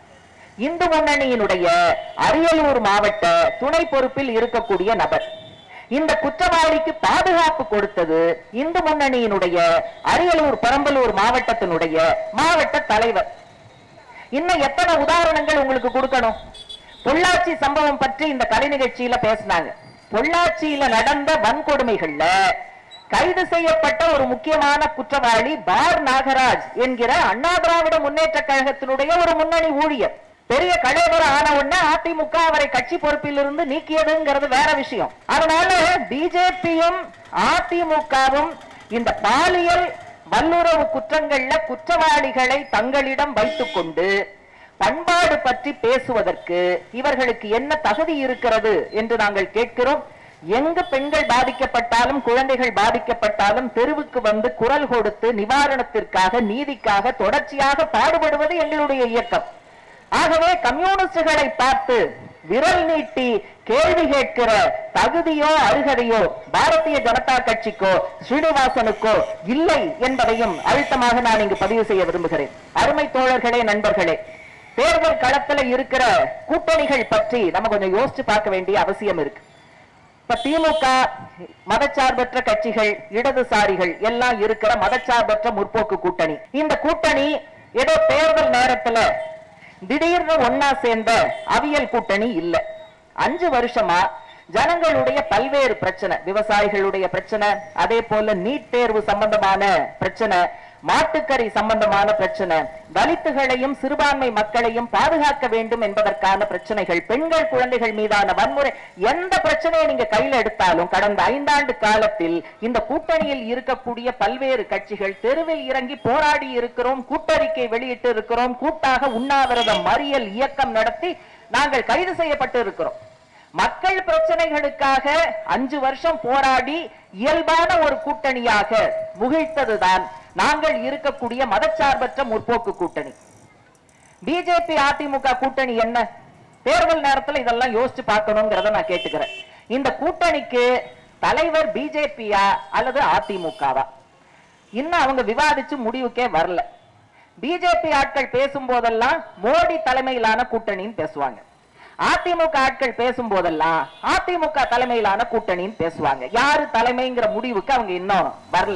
இந்து முன்னணியினுடைய அரியலூர் மாவட்ட துணை பொறுப்பில் இருக்கக்கூடிய நபர் இந்த குற்றவாளிக்கு பாதுகாப்பு கொடுத்தது இந்து முன்னணியினுடைய அரியலூர் பெரம்பலூர் மாவட்டத்தினுடைய மாவட்ட தலைவர் இன்னும் எத்தனை உதாரணங்கள் உங்களுக்கு கொடுக்கணும் பொள்ளாச்சி சம்பவம் பற்றி இந்த கலை நிகழ்ச்சியில பேசினாங்க பொள்ளாச்சியில நடந்த வன்கொடுமைகள்ல கைது செய்யப்பட்ட ஒரு முக்கியமான குற்றவாளி பார் நாகராஜ் என்கிற அண்ணா திராவிட முன்னேற்ற கழகத்தினுடைய ஒரு முன்னணி ஊழியர் பெரிய கலைவரம் ஆன உடனே அதிமுக அவரை கட்சி பொறுப்பில் இருந்து நீக்கியதுங்கிறது வேற விஷயம் அதனால பிஜேபியும் அதிமுகவும் இந்த பாலியல் வல்லுறவு குற்றங்கள்ல குற்றவாளிகளை தங்களிடம் வைத்துக் கொண்டு பண்பாடு பற்றி பேசுவதற்கு இவர்களுக்கு என்ன தகுதி இருக்கிறது என்று நாங்கள் கேட்கிறோம் எங்கு பெண்கள் பாதிக்கப்பட்டாலும் குழந்தைகள் பாதிக்கப்பட்டாலும் தெருவுக்கு வந்து குரல் கொடுத்து நிவாரணத்திற்காக நீதிக்காக தொடர்ச்சியாக பாடுபடுவது எங்களுடைய இயக்கம் ஆகவே கம்யூனிஸ்டுகளை பார்த்து விரல் நீட்டி கேள்வி கேட்கிற தகுதியோ அருகதையோ பாரதிய ஜனதா கட்சிக்கோ ஸ்ரீனிவாசனுக்கோ இல்லை என்பதையும் அழுத்தமாக நான் இங்கு பதிவு செய்ய விரும்புகிறேன் அருமை தோழர்களே நண்பர்களே தேர்தல் களத்துல இருக்கிற கூட்டணிகள் பற்றி நம்ம கொஞ்சம் யோசிச்சு பார்க்க வேண்டிய அவசியம் இருக்கு இப்ப திமுக மதச்சார்பற்ற கட்சிகள் இடதுசாரிகள் எல்லாம் இருக்கிற மதச்சார்பற்ற முற்போக்கு கூட்டணி இந்த கூட்டணி ஏதோ தேர்தல் நேரத்துல திடீர்னு ஒன்னா சேர்ந்த அவியல் கூட்டணி இல்ல அஞ்சு வருஷமா ஜனங்களுடைய பல்வேறு பிரச்சனை விவசாயிகளுடைய பிரச்சனை அதே போல நீட் தேர்வு சம்பந்தமான பிரச்சனை மாட்டுக்கறி சம்பந்தமான பிரச்சனை தலித்துகளையும் சிறுபான்மை மக்களையும் பாதுகாக்க வேண்டும் என்பதற்கான பிரச்சனைகள் பெண்கள் குழந்தைகள் மீதான வன்முறை எந்த பிரச்சனையை நீங்க கையில எடுத்தாலும் கடந்த ஐந்தாண்டு காலத்தில் இந்த கூட்டணியில் இருக்கக்கூடிய பல்வேறு கட்சிகள் தெருவில் இறங்கி போராடி இருக்கிறோம் கூட்டறிக்கை வெளியிட்டு இருக்கிறோம் கூட்டாக உண்ணாவிரதம் மறியல் இயக்கம் நடத்தி நாங்கள் கைது செய்யப்பட்டு இருக்கிறோம் மக்கள் பிரச்சனைகளுக்காக அஞ்சு வருஷம் போராடி இயல்பான ஒரு கூட்டணியாக முகிழ்த்ததுதான் நாங்கள் இருக்கக்கூடிய மதச்சார்பற்ற முற்போக்கு கூட்டணி பிஜேபி அதிமுக கூட்டணி என்ன தேர்தல் நேரத்துல இதெல்லாம் யோசிச்சு பார்க்கணுங்கிறத நான் கேட்டுக்கிறேன் இந்த கூட்டணிக்கு தலைவர் பிஜேபியா அல்லது அதிமுகவா இன்னும் அவங்க விவாதிச்சு முடிவுக்கே வரல பிஜேபி ஆட்கள் பேசும் போதெல்லாம் மோடி தலைமையிலான கூட்டணின்னு பேசுவாங்க அதிமுக ஆட்கள் பேசும் போதெல்லாம் அதிமுக தலைமையிலான கூட்டணின்னு பேசுவாங்க யாரு தலைமைங்கிற முடிவுக்கு அவங்க இன்னும் வரல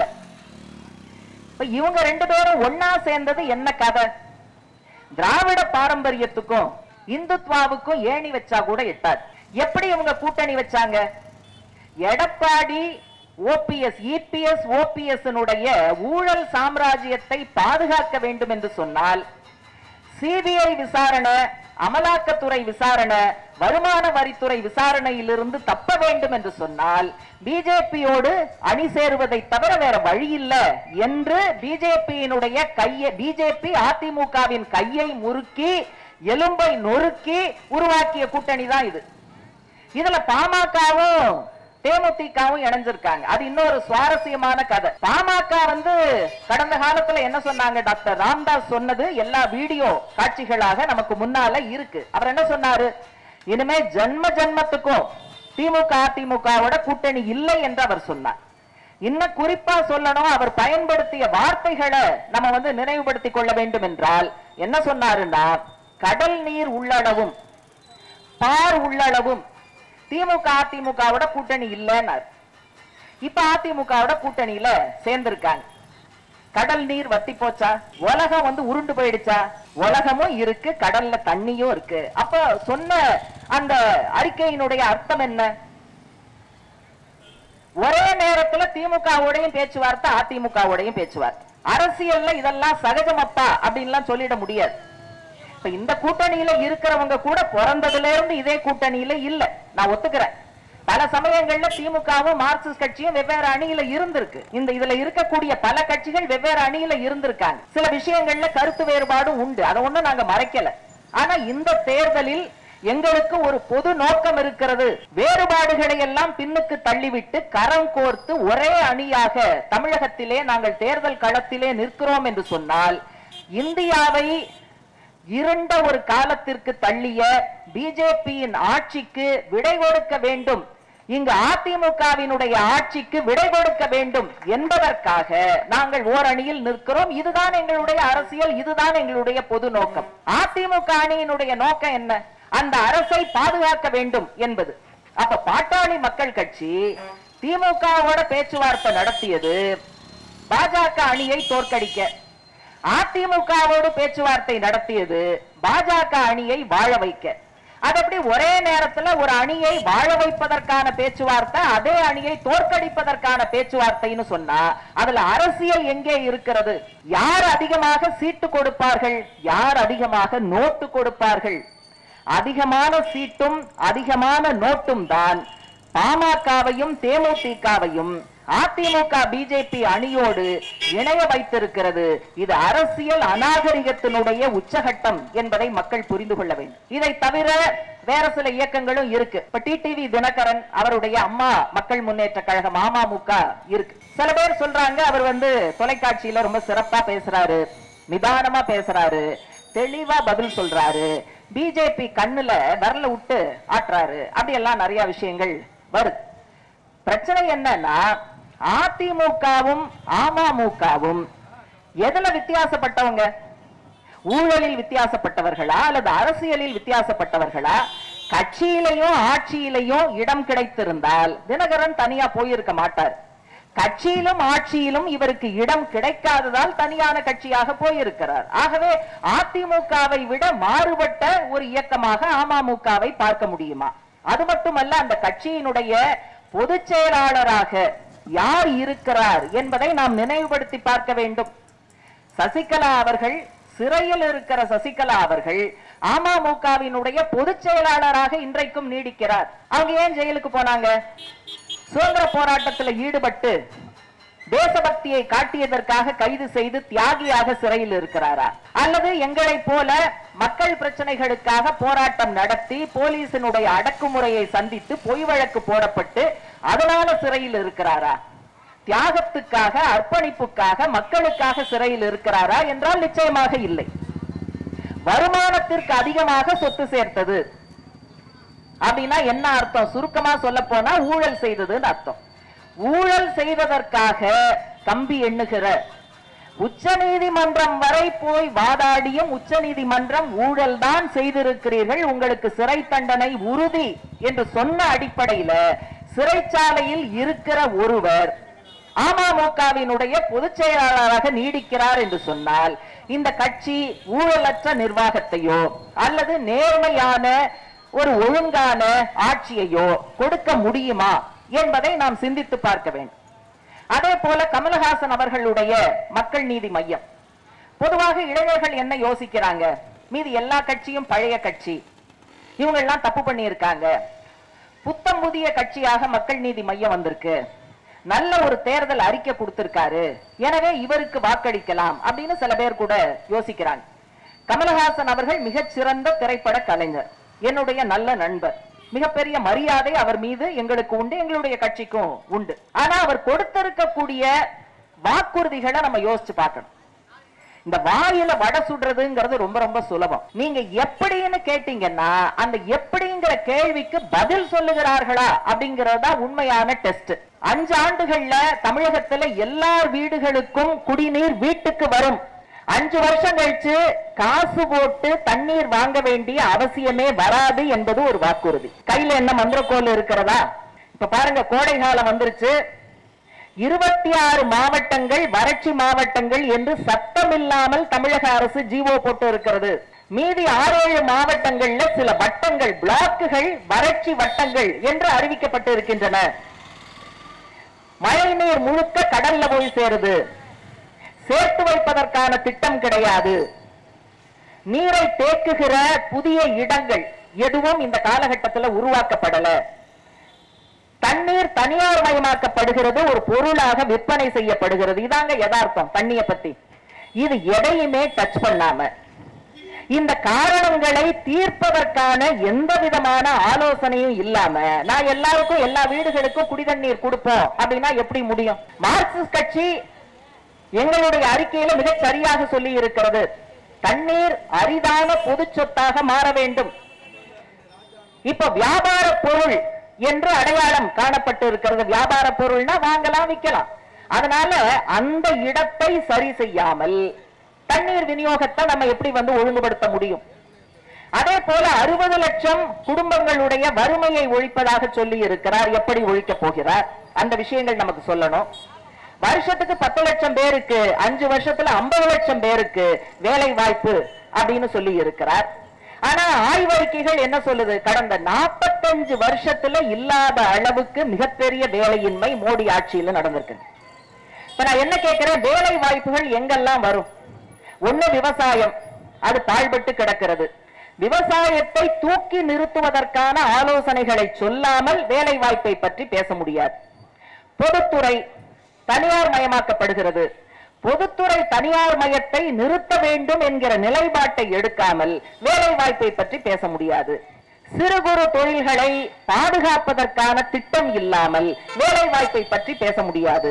இப்ப இவங்க ரெண்டு பேரும் ஒன்னா சேர்ந்தது என்ன கதை திராவிட பாரம்பரியத்துக்கும் இந்துத்வாவுக்கும் ஏணி வச்சா கூட எட்டாது எப்படி இவங்க கூட்டணி வச்சாங்க எடப்பாடி ஓபிஎஸ் இபிஎஸ் ஓபிஎஸ் ஊழல் சாம்ராஜ்யத்தை பாதுகாக்க வேண்டும் என்று சொன்னால் சிபிஐ விசாரணை அமலாக்கத்துறை விசாரணை வருமான வரித்துறை விசாரணையிலிருந்து தப்ப வேண்டும் என்று சொன்னால் பிஜேபியோடு அணி சேருவதை தவிர வேற வழி இல்ல என்று பிஜேபியினுடைய கையை பிஜேபி அதிமுகவின் கையை முறுக்கி எலும்பை நொறுக்கி உருவாக்கிய கூட்டணி தான் இது இதுல பாமகவும் தேமுதிகவும் இணைஞ்சிருக்காங்க அது இன்னொரு சுவாரஸ்யமான கதை பாமக வந்து கடந்த காலத்துல என்ன சொன்னாங்க டாக்டர் ராம்தாஸ் சொன்னது எல்லா வீடியோ காட்சிகளாக நமக்கு முன்னால இருக்கு அவர் என்ன சொன்னாரு இனிமே ஜன்ம ஜன்மத்துக்கும் திமுக அதிமுகவோட கூட்டணி இல்லை என்று அவர் சொன்னார் இன்னும் குறிப்பா சொல்லணும் அவர் பயன்படுத்திய வார்த்தைகளை நம்ம வந்து நினைவுபடுத்திக் கொள்ள வேண்டும் என்றால் என்ன சொன்னாருன்னா கடல் நீர் உள்ளளவும் பார் உள்ளளவும் திமுக அதிமுகவோட கூட்டணி இல்லைன்னாரு இப்ப அதிமுகவோட கூட்டணியில சேர்ந்திருக்காங்க கடல் நீர் வத்தி போச்சா உலகம் வந்து உருண்டு போயிடுச்சா உலகமும் இருக்கு கடல்ல தண்ணியும் இருக்கு அப்ப சொன்ன அந்த அறிக்கையினுடைய அர்த்தம் என்ன ஒரே நேரத்துல திமுகவோடையும் பேச்சுவார்த்தை அதிமுகவோடையும் பேச்சுவார்த்தை அரசியல்ல இதெல்லாம் சகஜமப்பா அப்படின்லாம் சொல்லிட முடியாது இப்ப இந்த கூட்டணியில இருக்கிறவங்க கூட பிறந்ததுல இருந்து இதே கூட்டணியில இல்ல நான் ஒத்துக்கிறேன் பல சமயங்கள்ல திமுகவும் மார்க்சிஸ்ட் கட்சியும் வெவ்வேறு அணியில இருந்திருக்கு இந்த இதுல இருக்கக்கூடிய பல கட்சிகள் வெவ்வேறு அணியில இருந்திருக்காங்க சில விஷயங்கள்ல கருத்து வேறுபாடும் உண்டு அதை ஒண்ணும் நாங்க மறைக்கல ஆனா இந்த தேர்தலில் எங்களுக்கு ஒரு பொது நோக்கம் இருக்கிறது வேறுபாடுகளை எல்லாம் பின்னுக்கு தள்ளிவிட்டு கரம் கோர்த்து ஒரே அணியாக தமிழகத்திலே நாங்கள் தேர்தல் களத்திலே நிற்கிறோம் என்று சொன்னால் இந்தியாவை இருண்ட ஒரு காலத்திற்கு தள்ளிய பிஜேபியின் ஆட்சிக்கு விடை கொடுக்க வேண்டும் இங்கு அதிமுகவினுடைய ஆட்சிக்கு விடை கொடுக்க வேண்டும் என்பதற்காக நாங்கள் ஓரணியில் நிற்கிறோம் இதுதான் எங்களுடைய அரசியல் இதுதான் எங்களுடைய பொது நோக்கம் அதிமுக அணியினுடைய நோக்கம் என்ன அந்த அரசை பாதுகாக்க வேண்டும் என்பது அப்ப பாட்டாளி மக்கள் கட்சி திமுகவோட பேச்சுவார்த்தை நடத்தியது பாஜக அணியை தோற்கடிக்க அதிமுகவோடு பேச்சுவார்த்தை நடத்தியது பாஜக அணியை வாழ வைக்க அது அப்படி ஒரே நேரத்துல ஒரு அணியை வாழ வைப்பதற்கான பேச்சுவார்த்தை அதே அணியை தோற்கடிப்பதற்கான பேச்சுவார்த்தைன்னு சொன்னா அதுல அரசியல் எங்கே இருக்கிறது யார் அதிகமாக சீட்டு கொடுப்பார்கள் யார் அதிகமாக நோட்டு கொடுப்பார்கள் அதிகமான சீட்டும் அதிகமான நோட்டும் தான் பாமகவையும் தேமுதிகவையும் அதிமுக பிஜேபி அணியோடு இணைய வைத்திருக்கிறது இது அரசியல் அநாகரிகத்தினுடைய உச்சகட்டம் என்பதை மக்கள் புரிந்து கொள்ள வேண்டும் இதை தவிர வேற சில இயக்கங்களும் இருக்கு இப்ப டிடிவி தினகரன் அவருடைய அம்மா மக்கள் முன்னேற்ற கழகம் அமமுக இருக்கு சில பேர் சொல்றாங்க அவர் வந்து தொலைக்காட்சியில ரொம்ப சிறப்பா பேசுறாரு நிதானமா பேசுறாரு தெளிவா பதில் சொல்றாரு பிஜேபி கண்ணுல விரல விட்டு ஆட்டுறாரு அப்படி எல்லாம் நிறைய விஷயங்கள் வருது பிரச்சனை என்னன்னா அதிமுகவும் அமமுகவும் எதுல வித்தியாசப்பட்டவங்க ஊழலில் வித்தியாசப்பட்டவர்களா அல்லது அரசியலில் வித்தியாசப்பட்டவர்களா கட்சியிலையும் ஆட்சியிலையும் இடம் கிடைத்திருந்தால் தினகரன் தனியா போயிருக்க மாட்டார் கட்சியிலும் ஆட்சியிலும் இவருக்கு இடம் கிடைக்காததால் தனியான கட்சியாக போயிருக்கிறார் ஆகவே அதிமுகவை விட மாறுபட்ட ஒரு இயக்கமாக அமமுகவை பார்க்க முடியுமா அது மட்டுமல்ல அந்த கட்சியினுடைய பொதுச் செயலாளராக யார் இருக்கிறார் என்பதை நாம் நினைவுபடுத்தி பார்க்க வேண்டும் சசிகலா அவர்கள் சிறையில் இருக்கிற சசிகலா அவர்கள் அமமுகவினுடைய பொதுச் செயலாளராக இன்றைக்கும் நீடிக்கிறார் அவங்க ஏன் ஜெயிலுக்கு போனாங்க சுதந்திர போராட்டத்தில் ஈடுபட்டு தேசபக்தியை காட்டியதற்காக கைது செய்து தியாகியாக சிறையில் இருக்கிறாரா அல்லது எங்களைப் போல மக்கள் பிரச்சனைகளுக்காக போராட்டம் நடத்தி போலீசினுடைய அடக்குமுறையை சந்தித்து பொய் வழக்கு போடப்பட்டு அதனால சிறையில் இருக்கிறாரா தியாகத்துக்காக அர்ப்பணிப்புக்காக மக்களுக்காக சிறையில் இருக்கிறாரா என்றால் நிச்சயமாக இல்லை வருமானத்திற்கு அதிகமாக சொத்து சேர்த்தது அப்படின்னா என்ன அர்த்தம் சுருக்கமா சொல்ல போனா ஊழல் செய்ததுன்னு அர்த்தம் ஊழல் செய்ததற்காக கம்பி எண்ணுகிற உச்ச நீதிமன்றம் வரை போய் வாதாடியும் உச்ச நீதிமன்றம் ஊழல் தான் செய்திருக்கிறீர்கள் உங்களுக்கு சிறை தண்டனை உறுதி என்று சொன்ன அடிப்படையில சிறைச்சாலையில் இருக்கிற ஒருவர் அமமுகவினுடைய பொதுச் செயலாளராக நீடிக்கிறார் என்று சொன்னால் இந்த கட்சி ஊழலற்ற நிர்வாகத்தையோ அல்லது நேர்மையான ஒரு ஒழுங்கான ஆட்சியையோ கொடுக்க முடியுமா என்பதை நாம் சிந்தித்து பார்க்க வேண்டும் அதே போல கமலஹாசன் அவர்களுடைய மக்கள் நீதி மையம் பொதுவாக இளைஞர்கள் என்ன யோசிக்கிறாங்க மீதி எல்லா கட்சியும் பழைய கட்சி இவங்க எல்லாம் தப்பு பண்ணியிருக்காங்க புத்தம் புதிய கட்சியாக மக்கள் நீதி மையம் வந்திருக்கு நல்ல ஒரு தேர்தல் அறிக்கை கொடுத்திருக்காரு எனவே இவருக்கு வாக்களிக்கலாம் அப்படின்னு சில பேர் கூட யோசிக்கிறாங்க கமலஹாசன் அவர்கள் மிகச் சிறந்த திரைப்பட கலைஞர் என்னுடைய நல்ல நண்பர் மிகப்பெரிய மரியாதை அவர் மீது எங்களுக்கு உண்டு எங்களுடைய கட்சிக்கும் உண்டு ஆனா அவர் கொடுத்திருக்கக்கூடிய வாக்குறுதிகளை நம்ம யோசிச்சு பார்க்கணும் இந்த வாயில வடை சுடுறதுங்கிறது ரொம்ப ரொம்ப சுலபம் நீங்க எப்படின்னு கேட்டீங்கன்னா அந்த எப்படிங்கிற கேள்விக்கு பதில் சொல்லுகிறார்களா அப்படிங்கறதா உண்மையான டெஸ்ட் அஞ்சு ஆண்டுகள்ல தமிழகத்துல எல்லார் வீடுகளுக்கும் குடிநீர் வீட்டுக்கு வரும் அஞ்சு வருஷம் கழிச்சு காசு போட்டு தண்ணீர் வாங்க வேண்டிய அவசியமே வராது என்பது ஒரு வாக்குறுதி கையில என்ன மந்திரக்கோல் இருக்கிறதா இப்ப பாருங்க கோடை காலம் வந்துருச்சு இருபத்தி ஆறு மாவட்டங்கள் வறட்சி மாவட்டங்கள் என்று சத்தமில்லாமல் தமிழக அரசு ஜீவோ போட்டு இருக்கிறது மீதி ஆறு ஏழு மாவட்டங்கள்ல சில வட்டங்கள் பிளாக்குகள் வறட்சி வட்டங்கள் என்று அறிவிக்கப்பட்டு இருக்கின்றன மழை நீர் முழுக்க கடல்ல போய் சேருது சேர்த்து வைப்பதற்கான திட்டம் கிடையாது நீரை தேக்குகிற புதிய இடங்கள் எதுவும் இந்த காலகட்டத்தில் உருவாக்கப்படல தண்ணீர் தனியார் மயமாக்கப்படுகிறது ஒரு பொருளாக விற்பனை செய்யப்படுகிறது இதாங்க யதார்த்தம் தண்ணிய பத்தி இது எதையுமே டச் பண்ணாம இந்த காரணங்களை தீர்ப்பதற்கான எந்த விதமான ஆலோசனையும் இல்லாம நான் எல்லாருக்கும் எல்லா வீடுகளுக்கும் குடிதண்ணீர் கொடுப்போம் அப்படின்னா எப்படி முடியும் மார்க்சிஸ்ட் கட்சி எங்களுடைய அறிக்கையில மிகச் சரியாக சொல்லி இருக்கிறது தண்ணீர் அரிதான பொது சொத்தாக மாற வேண்டும் இப்ப வியாபார பொருள் என்று அடையாளம் காணப்பட்டு இருக்கிறது வியாபார பொருள்னா வாங்கலாம் விற்கலாம் அதனால அந்த இடத்தை சரி செய்யாமல் தண்ணீர் விநியோகத்தை நம்ம எப்படி வந்து ஒழுங்குபடுத்த முடியும் அதே போல அறுபது லட்சம் குடும்பங்களுடைய வறுமையை ஒழிப்பதாக சொல்லி இருக்கிறார் எப்படி ஒழிக்க போகிறார் அந்த விஷயங்கள் நமக்கு சொல்லணும் வருஷத்துக்கு பத்து லட்சம் பேருக்கு அஞ்சு வருஷத்துல ஐம்பது லட்சம் பேருக்கு வேலை வாய்ப்பு அப்படின்னு சொல்லி இருக்கிறார் ஆனா ஆய்வறிக்கைகள் என்ன சொல்லுது கடந்த 45 வருஷத்துல இல்லாத அளவுக்கு மிகப்பெரிய வேலையின்மை மோடி ஆட்சியில நடந்திருக்கு இப்ப நான் என்ன கேட்கிறேன் வேலை வாய்ப்புகள் எங்கெல்லாம் வரும் ஒண்ணு விவசாயம் அது பாழ்பட்டு கிடக்கிறது விவசாயத்தை தூக்கி நிறுத்துவதற்கான ஆலோசனைகளை சொல்லாமல் வேலை வாய்ப்பை பற்றி பேச முடியாது பொதுத்துறை தனியார் மயமாக்கப்படுகிறது பொதுத்துறை தனியார் மயத்தை நிறுத்த வேண்டும் என்கிற நிலைப்பாட்டை எடுக்காமல் வேலை வாய்ப்பை பற்றி பேச முடியாது சிறு குறு தொழில்களை பாதுகாப்பதற்கான திட்டம் இல்லாமல் வேலை வாய்ப்பை பற்றி பேச முடியாது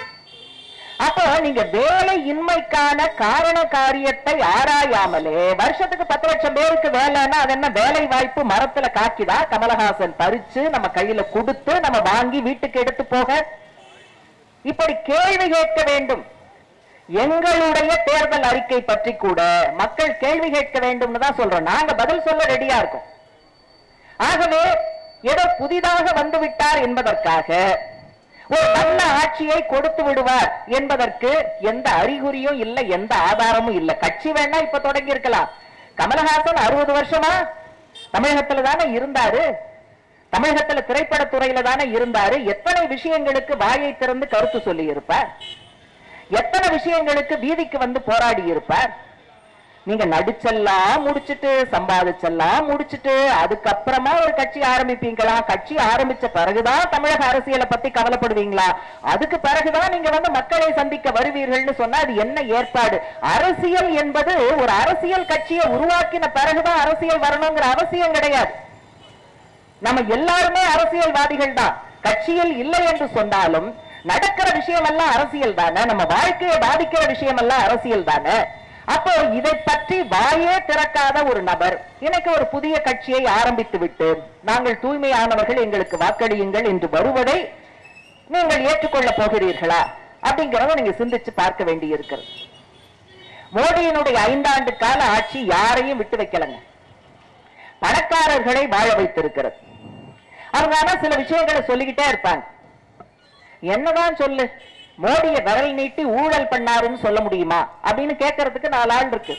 அப்போ நீங்க வேலை இன்மைக்கான காரண காரியத்தை ஆராயாமலே வருஷத்துக்கு பத்து லட்சம் பேருக்கு வேலைன்னா அது என்ன வேலை வாய்ப்பு மரத்துல காக்கிதா கமலஹாசன் பறிச்சு நம்ம கையில கொடுத்து நம்ம வாங்கி வீட்டுக்கு எடுத்து போக இப்படி கேள்வி கேட்க வேண்டும் எங்களுடைய தேர்தல் அறிக்கை பற்றி கூட மக்கள் கேள்வி கேட்க வேண்டும்னு தான் சொல்றோம் நாங்க பதில் சொல்ல ரெடியா இருக்கோம் ஆகவே ஏதோ புதிதாக வந்து விட்டார் என்பதற்காக ஒரு நல்ல ஆட்சியை கொடுத்து விடுவார் என்பதற்கு எந்த அறிகுறியும் இல்லை எந்த ஆதாரமும் இல்லை கட்சி வேணா இப்ப தொடங்கி இருக்கலாம் கமலஹாசன் அறுபது வருஷமா தமிழகத்துல தானே இருந்தாரு தமிழகத்துல திரைப்படத்துறையில தானே இருந்தாரு எத்தனை விஷயங்களுக்கு வாயை திறந்து கருத்து சொல்லி இருப்பார் எத்தனை விஷயங்களுக்கு வீதிக்கு வந்து போராடி இருப்பார் நீங்க நடிச்செல்லாம் முடிச்சிட்டு சம்பாதிச்செல்லாம் முடிச்சிட்டு அதுக்கப்புறமா ஒரு கட்சி ஆரம்பிப்பீங்களா கட்சி ஆரம்பிச்ச பிறகுதான் தமிழக அரசியலை பத்தி கவலைப்படுவீங்களா அதுக்கு பிறகுதான் நீங்க வந்து மக்களை சந்திக்க வருவீர்கள்னு சொன்னா அது என்ன ஏற்பாடு அரசியல் என்பது ஒரு அரசியல் கட்சியை உருவாக்கின பிறகுதான் அரசியல் வரணுங்கிற அவசியம் கிடையாது நம்ம எல்லாருமே அரசியல்வாதிகள் தான் கட்சியில் இல்லை என்று சொன்னாலும் நடக்கிற விஷயம் எல்லாம் அரசியல் தானே நம்ம வாழ்க்கையை பாதிக்கிற விஷயம் எல்லாம் அரசியல் தானே அப்போ இதை பற்றி வாயே திறக்காத ஒரு நபர் எனக்கு ஒரு புதிய கட்சியை ஆரம்பித்து விட்டு நாங்கள் தூய்மையானவர்கள் எங்களுக்கு வாக்களியுங்கள் என்று வருவதை நீங்கள் ஏற்றுக்கொள்ளப் போகிறீர்களா அப்படிங்கறத நீங்க சிந்திச்சு பார்க்க வேண்டி இருக்கிறது மோடியினுடைய ஐந்தாண்டு கால ஆட்சி யாரையும் விட்டு வைக்கலங்க பணக்காரர்களை வாழ வைத்திருக்கிறது அவங்க ஆனா சில விஷயங்களை சொல்லிக்கிட்டே இருப்பாங்க என்னதான் சொல்லு மோடிய விரல் நீட்டி ஊழல் பண்ணாருன்னு சொல்ல முடியுமா அப்படின்னு கேட்கறதுக்கு நாலு ஆள் இருக்கு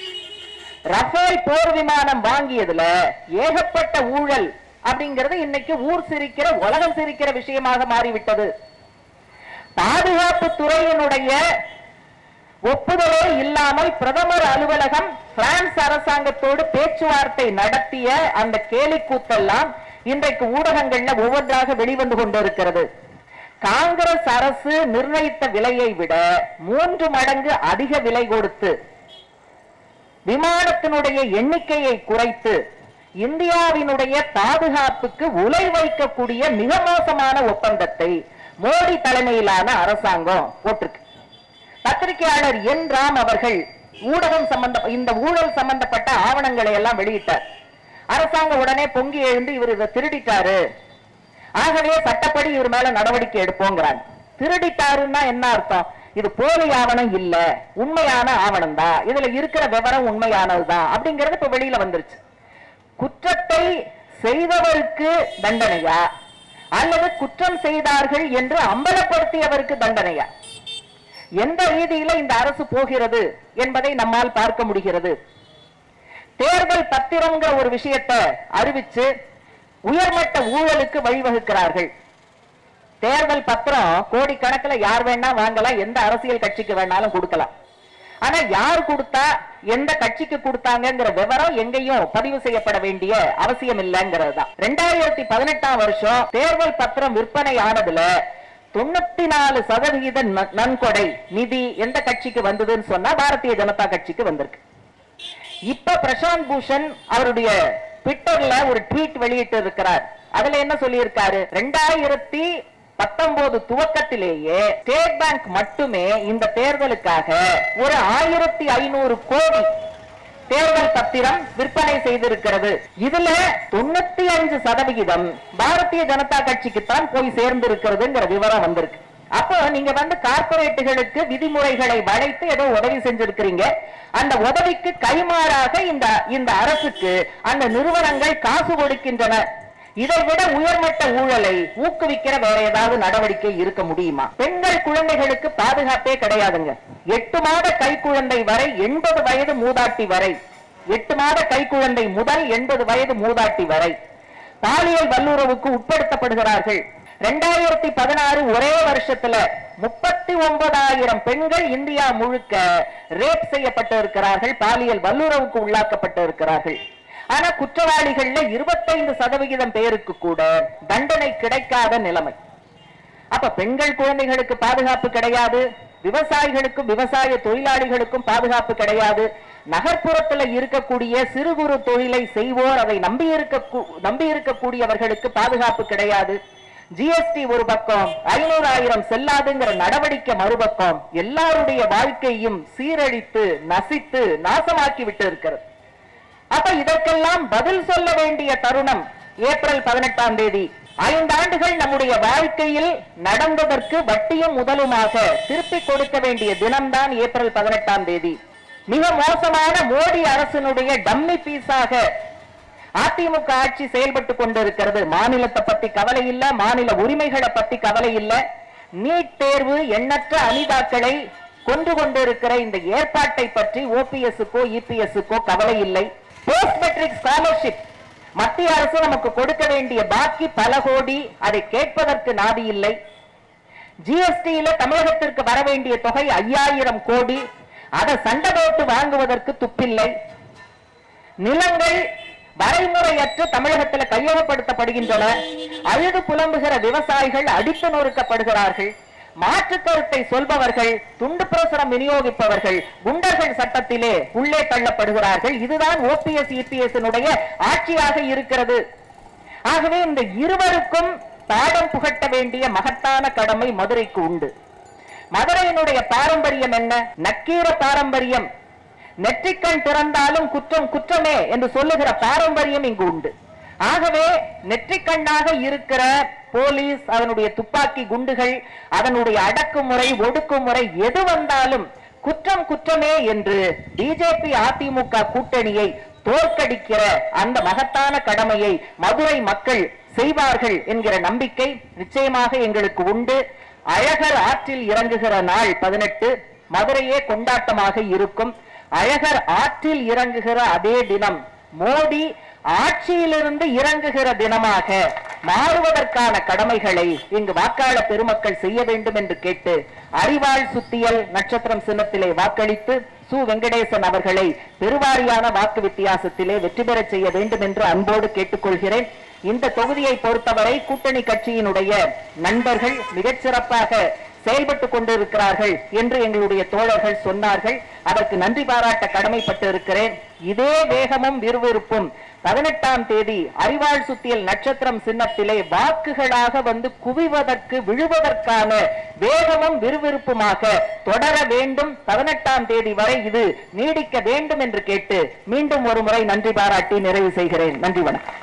ரஃபேல் போர் விமானம் வாங்கியதுல ஏகப்பட்ட ஊழல் அப்படிங்கிறது இன்னைக்கு ஊர் சிரிக்கிற உலகம் சிரிக்கிற விஷயமாக மாறிவிட்டது பாதுகாப்பு துறையினுடைய ஒப்புதலே இல்லாமல் பிரதமர் அலுவலகம் பிரான்ஸ் அரசாங்கத்தோடு பேச்சுவார்த்தை நடத்திய அந்த கேலிக்கூத்தெல்லாம் இன்றைக்கு ஊடகங்கள்ல ஒவ்வொன்றாக வெளிவந்து கொண்டிருக்கிறது காங்கிரஸ் அரசு நிர்ணயித்த விலையை விட மூன்று மடங்கு அதிக விலை கொடுத்து விமானத்தினுடைய எண்ணிக்கையை குறைத்து இந்தியாவினுடைய பாதுகாப்புக்கு உலை வைக்கக்கூடிய மிக மோசமான ஒப்பந்தத்தை மோடி தலைமையிலான அரசாங்கம் போட்டிருக்கு பத்திரிகையாளர் என் ராம் அவர்கள் ஊடகம் சம்பந்த இந்த ஊழல் சம்பந்தப்பட்ட ஆவணங்களை எல்லாம் வெளியிட்டார் அரசாங்கம் உடனே பொங்கி எழுந்து இவர் இதை திருடிட்டாரு ஆகவே சட்டப்படி இவர் மேல நடவடிக்கை எடுப்போங்கிறாங்க திருடிட்டாருன்னா என்ன அர்த்தம் இது போலி ஆவணம் இல்ல உண்மையான ஆவணம் தான் இதுல இருக்கிற விவரம் உண்மையானதுதான் அப்படிங்கறது இப்ப வெளியில வந்துருச்சு குற்றத்தை செய்தவருக்கு தண்டனையா அல்லது குற்றம் செய்தார்கள் என்று அம்பலப்படுத்தியவருக்கு தண்டனையா எந்த ரீதியில இந்த அரசு போகிறது என்பதை நம்மால் பார்க்க முடிகிறது தேர்தல் பத்திரம்ங்கிற ஒரு விஷயத்தை அறிவிச்சு உயர்மட்ட ஊழலுக்கு வழிவகுக்கிறார்கள் தேர்தல் பத்திரம் கோடிக்கணக்கில் யார் வேணா வாங்கலாம் எந்த அரசியல் கட்சிக்கு வேணாலும் கொடுக்கலாம் ஆனா யார் கொடுத்தா எந்த கட்சிக்கு கொடுத்தாங்கிற விவரம் எங்கேயும் பதிவு செய்யப்பட வேண்டிய அவசியம் இல்லைங்கிறது தான் ரெண்டாயிரத்தி பதினெட்டாம் வருஷம் தேர்தல் பத்திரம் விற்பனை ஆனதுல தொண்ணூத்தி நாலு சதவிகித ந- நன்கொடை நிதி எந்த கட்சிக்கு வந்ததுன்னு சொன்னா பாரதிய ஜனதா கட்சிக்கு வந்திருக்கு இப்ப பிரசாந்த் பூஷன் அவருடைய ட்விட்டர்ல ஒரு ட்வீட் வெளியிட்டு இருக்கிறார் அதுல என்ன சொல்லியிருக்காரு ரெண்டாயிரத்தி பத்தொன்பது துவக்கத்திலேயே ஸ்டேட் பேங்க் மட்டுமே இந்த தேர்தலுக்காக ஒரு ஆயிரத்தி ஐநூறு கோடி தேர்தல் பத்திரம் விற்பனை செய்திருக்கிறது இதுல தொண்ணூத்தி அஞ்சு சதவிகிதம் பாரதிய ஜனதா கட்சிக்குத்தான் போய் சேர்ந்திருக்கிறதுங்கிற விவரம் வந்திருக்கு அப்போ நீங்க வந்து கார்பரேட்டுகளுக்கு விதிமுறைகளை வளைத்து ஏதோ உதவி செஞ்சிருக்கிறீங்க அந்த உதவிக்கு கைமாறாக இந்த இந்த அரசுக்கு அந்த நிறுவனங்கள் காசு கொடுக்கின்றன இதை விட உயர்மட்ட ஊழலை ஊக்குவிக்கிற வேற ஏதாவது நடவடிக்கை இருக்க முடியுமா பெண்கள் குழந்தைகளுக்கு பாதுகாப்பே கிடையாதுங்க எட்டு மாத கைக்குழந்தை வரை எண்பது வயது மூதாட்டி வரை எட்டு மாத கைக்குழந்தை முதல் எண்பது வயது மூதாட்டி வரை பாலியல் வல்லுறவுக்கு உட்படுத்தப்படுகிறார்கள் ரெண்டாயிரத்தி பதினாறு ஒரே வருஷத்துல முப்பத்தி ஒன்பதாயிரம் பெண்கள் இந்தியா முழுக்க ரேப் செய்யப்பட்டு இருக்கிறார்கள் பாலியல் வல்லுறவுக்கு உள்ளாக்கப்பட்டு இருக்கிறார்கள் ஆனா குற்றவாளிகள்ல இருபத்தைந்து சதவிகிதம் பேருக்கு கூட தண்டனை கிடைக்காத நிலைமை அப்ப பெண்கள் குழந்தைகளுக்கு பாதுகாப்பு கிடையாது விவசாயிகளுக்கும் விவசாய தொழிலாளிகளுக்கும் பாதுகாப்பு கிடையாது நகர்ப்புறத்துல இருக்கக்கூடிய சிறு குறு தொழிலை செய்வோர் அதை நம்பி இருக்க நம்பி இருக்கக்கூடியவர்களுக்கு பாதுகாப்பு கிடையாது ஜிஎஸ்டி ஒரு பக்கம் ஐநூறாயிரம் செல்லாதுங்கிற நடவடிக்கை மறுபக்கம் எல்லாருடைய வாழ்க்கையும் சீரழித்து நசித்து நாசமாக்கி விட்டு இருக்கிறது அப்ப இதற்கெல்லாம் பதில் சொல்ல வேண்டிய தருணம் ஏப்ரல் பதினெட்டாம் தேதி ஐந்தாண்டுகள் நம்முடைய வாழ்க்கையில் நடந்ததற்கு வட்டியும் முதலுமாக திருப்பி கொடுக்க வேண்டிய தினம்தான் ஏப்ரல் பதினெட்டாம் தேதி மிக மோசமான மோடி அரசினுடைய டம்மி பீஸாக அதிமுக ஆட்சி செயல்பட்டு கொண்டிருக்கிறது மாநிலத்தை பத்தி கவலை இல்ல மாநில உரிமைகளை பத்தி கவலை இல்ல நீட் தேர்வு எண்ணற்ற அனிதாக்களை கொண்டு கொண்டிருக்கிற இந்த ஏற்பாட்டை பற்றி ஓபிஎஸ்க்கோ இபிஎஸ்க்கோ கவலை இல்லை போஸ்ட் மெட்ரிக் ஸ்காலர்ஷிப் மத்திய அரசு நமக்கு கொடுக்க வேண்டிய பாக்கி பல கோடி அதை கேட்பதற்கு நாதி இல்லை ஜிஎஸ்டியில தமிழகத்திற்கு வர வேண்டிய தொகை ஐயாயிரம் கோடி அதை சண்டை போட்டு வாங்குவதற்கு துப்பில்லை நிலங்கள் வரைமுறையற்று தமிழகத்தில் கையகப்படுத்தப்படுகின்றன அழுது புலம்புகிற விவசாயிகள் அடித்து நொறுக்கப்படுகிறார்கள் மாற்று கருத்தை சொல்பவர்கள் துண்டு பிரசுரம் விநியோகிப்பவர்கள் குண்டர்கள் சட்டத்திலே உள்ளே தள்ளப்படுகிறார்கள் இதுதான் ஓபிஎஸ் இபிஎஸ் ஆட்சியாக இருக்கிறது ஆகவே இந்த இருவருக்கும் பாடம் புகட்ட வேண்டிய மகத்தான கடமை மதுரைக்கு உண்டு மதுரையினுடைய பாரம்பரியம் என்ன நக்கீர பாரம்பரியம் நெற்றிக்கண் திறந்தாலும் குற்றம் குற்றமே என்று சொல்லுகிற பாரம்பரியம் இங்கு உண்டு ஆகவே நெற்றிக்கண்ணாக இருக்கிற போலீஸ் அதனுடைய துப்பாக்கி குண்டுகள் அதனுடைய அடக்குமுறை ஒடுக்குமுறை எது வந்தாலும் குற்றம் குற்றமே என்று பிஜேபி அதிமுக கூட்டணியை தோற்கடிக்கிற அந்த மகத்தான கடமையை மதுரை மக்கள் செய்வார்கள் என்கிற நம்பிக்கை நிச்சயமாக எங்களுக்கு உண்டு அழகர் ஆற்றில் இறங்குகிற நாள் பதினெட்டு மதுரையே கொண்டாட்டமாக இருக்கும் அழகர் ஆற்றில் இறங்குகிற அதே தினம் மோடி ஆட்சியிலிருந்து இறங்குகிற தினமாக மாறுவதற்கான கடமைகளை இங்கு வாக்காளர் பெருமக்கள் செய்ய வேண்டும் என்று கேட்டு அறிவாள் சுத்தியல் நட்சத்திரம் சின்னத்திலே வாக்களித்து சு வெங்கடேசன் அவர்களை பெருவாரியான வாக்கு வித்தியாசத்திலே வெற்றி பெறச் செய்ய வேண்டும் என்று அன்போடு கேட்டுக்கொள்கிறேன் இந்த தொகுதியை பொறுத்தவரை கூட்டணி கட்சியினுடைய நண்பர்கள் மிகச் சிறப்பாக செயல்பட்டுக் கொண்டிருக்கிறார்கள் என்று எங்களுடைய தோழர்கள் சொன்னார்கள் அதற்கு நன்றி பாராட்ட கடமைப்பட்டு இருக்கிறேன் இதே வேகமும் விறுவிறுப்பும் பதினெட்டாம் தேதி அறிவாள் சுத்தியல் நட்சத்திரம் சின்னத்திலே வாக்குகளாக வந்து குவிவதற்கு விழுவதற்கான வேகமும் விறுவிறுப்புமாக தொடர வேண்டும் பதினெட்டாம் தேதி வரை இது நீடிக்க வேண்டும் என்று கேட்டு மீண்டும் ஒரு முறை நன்றி பாராட்டி நிறைவு செய்கிறேன் நன்றி வணக்கம்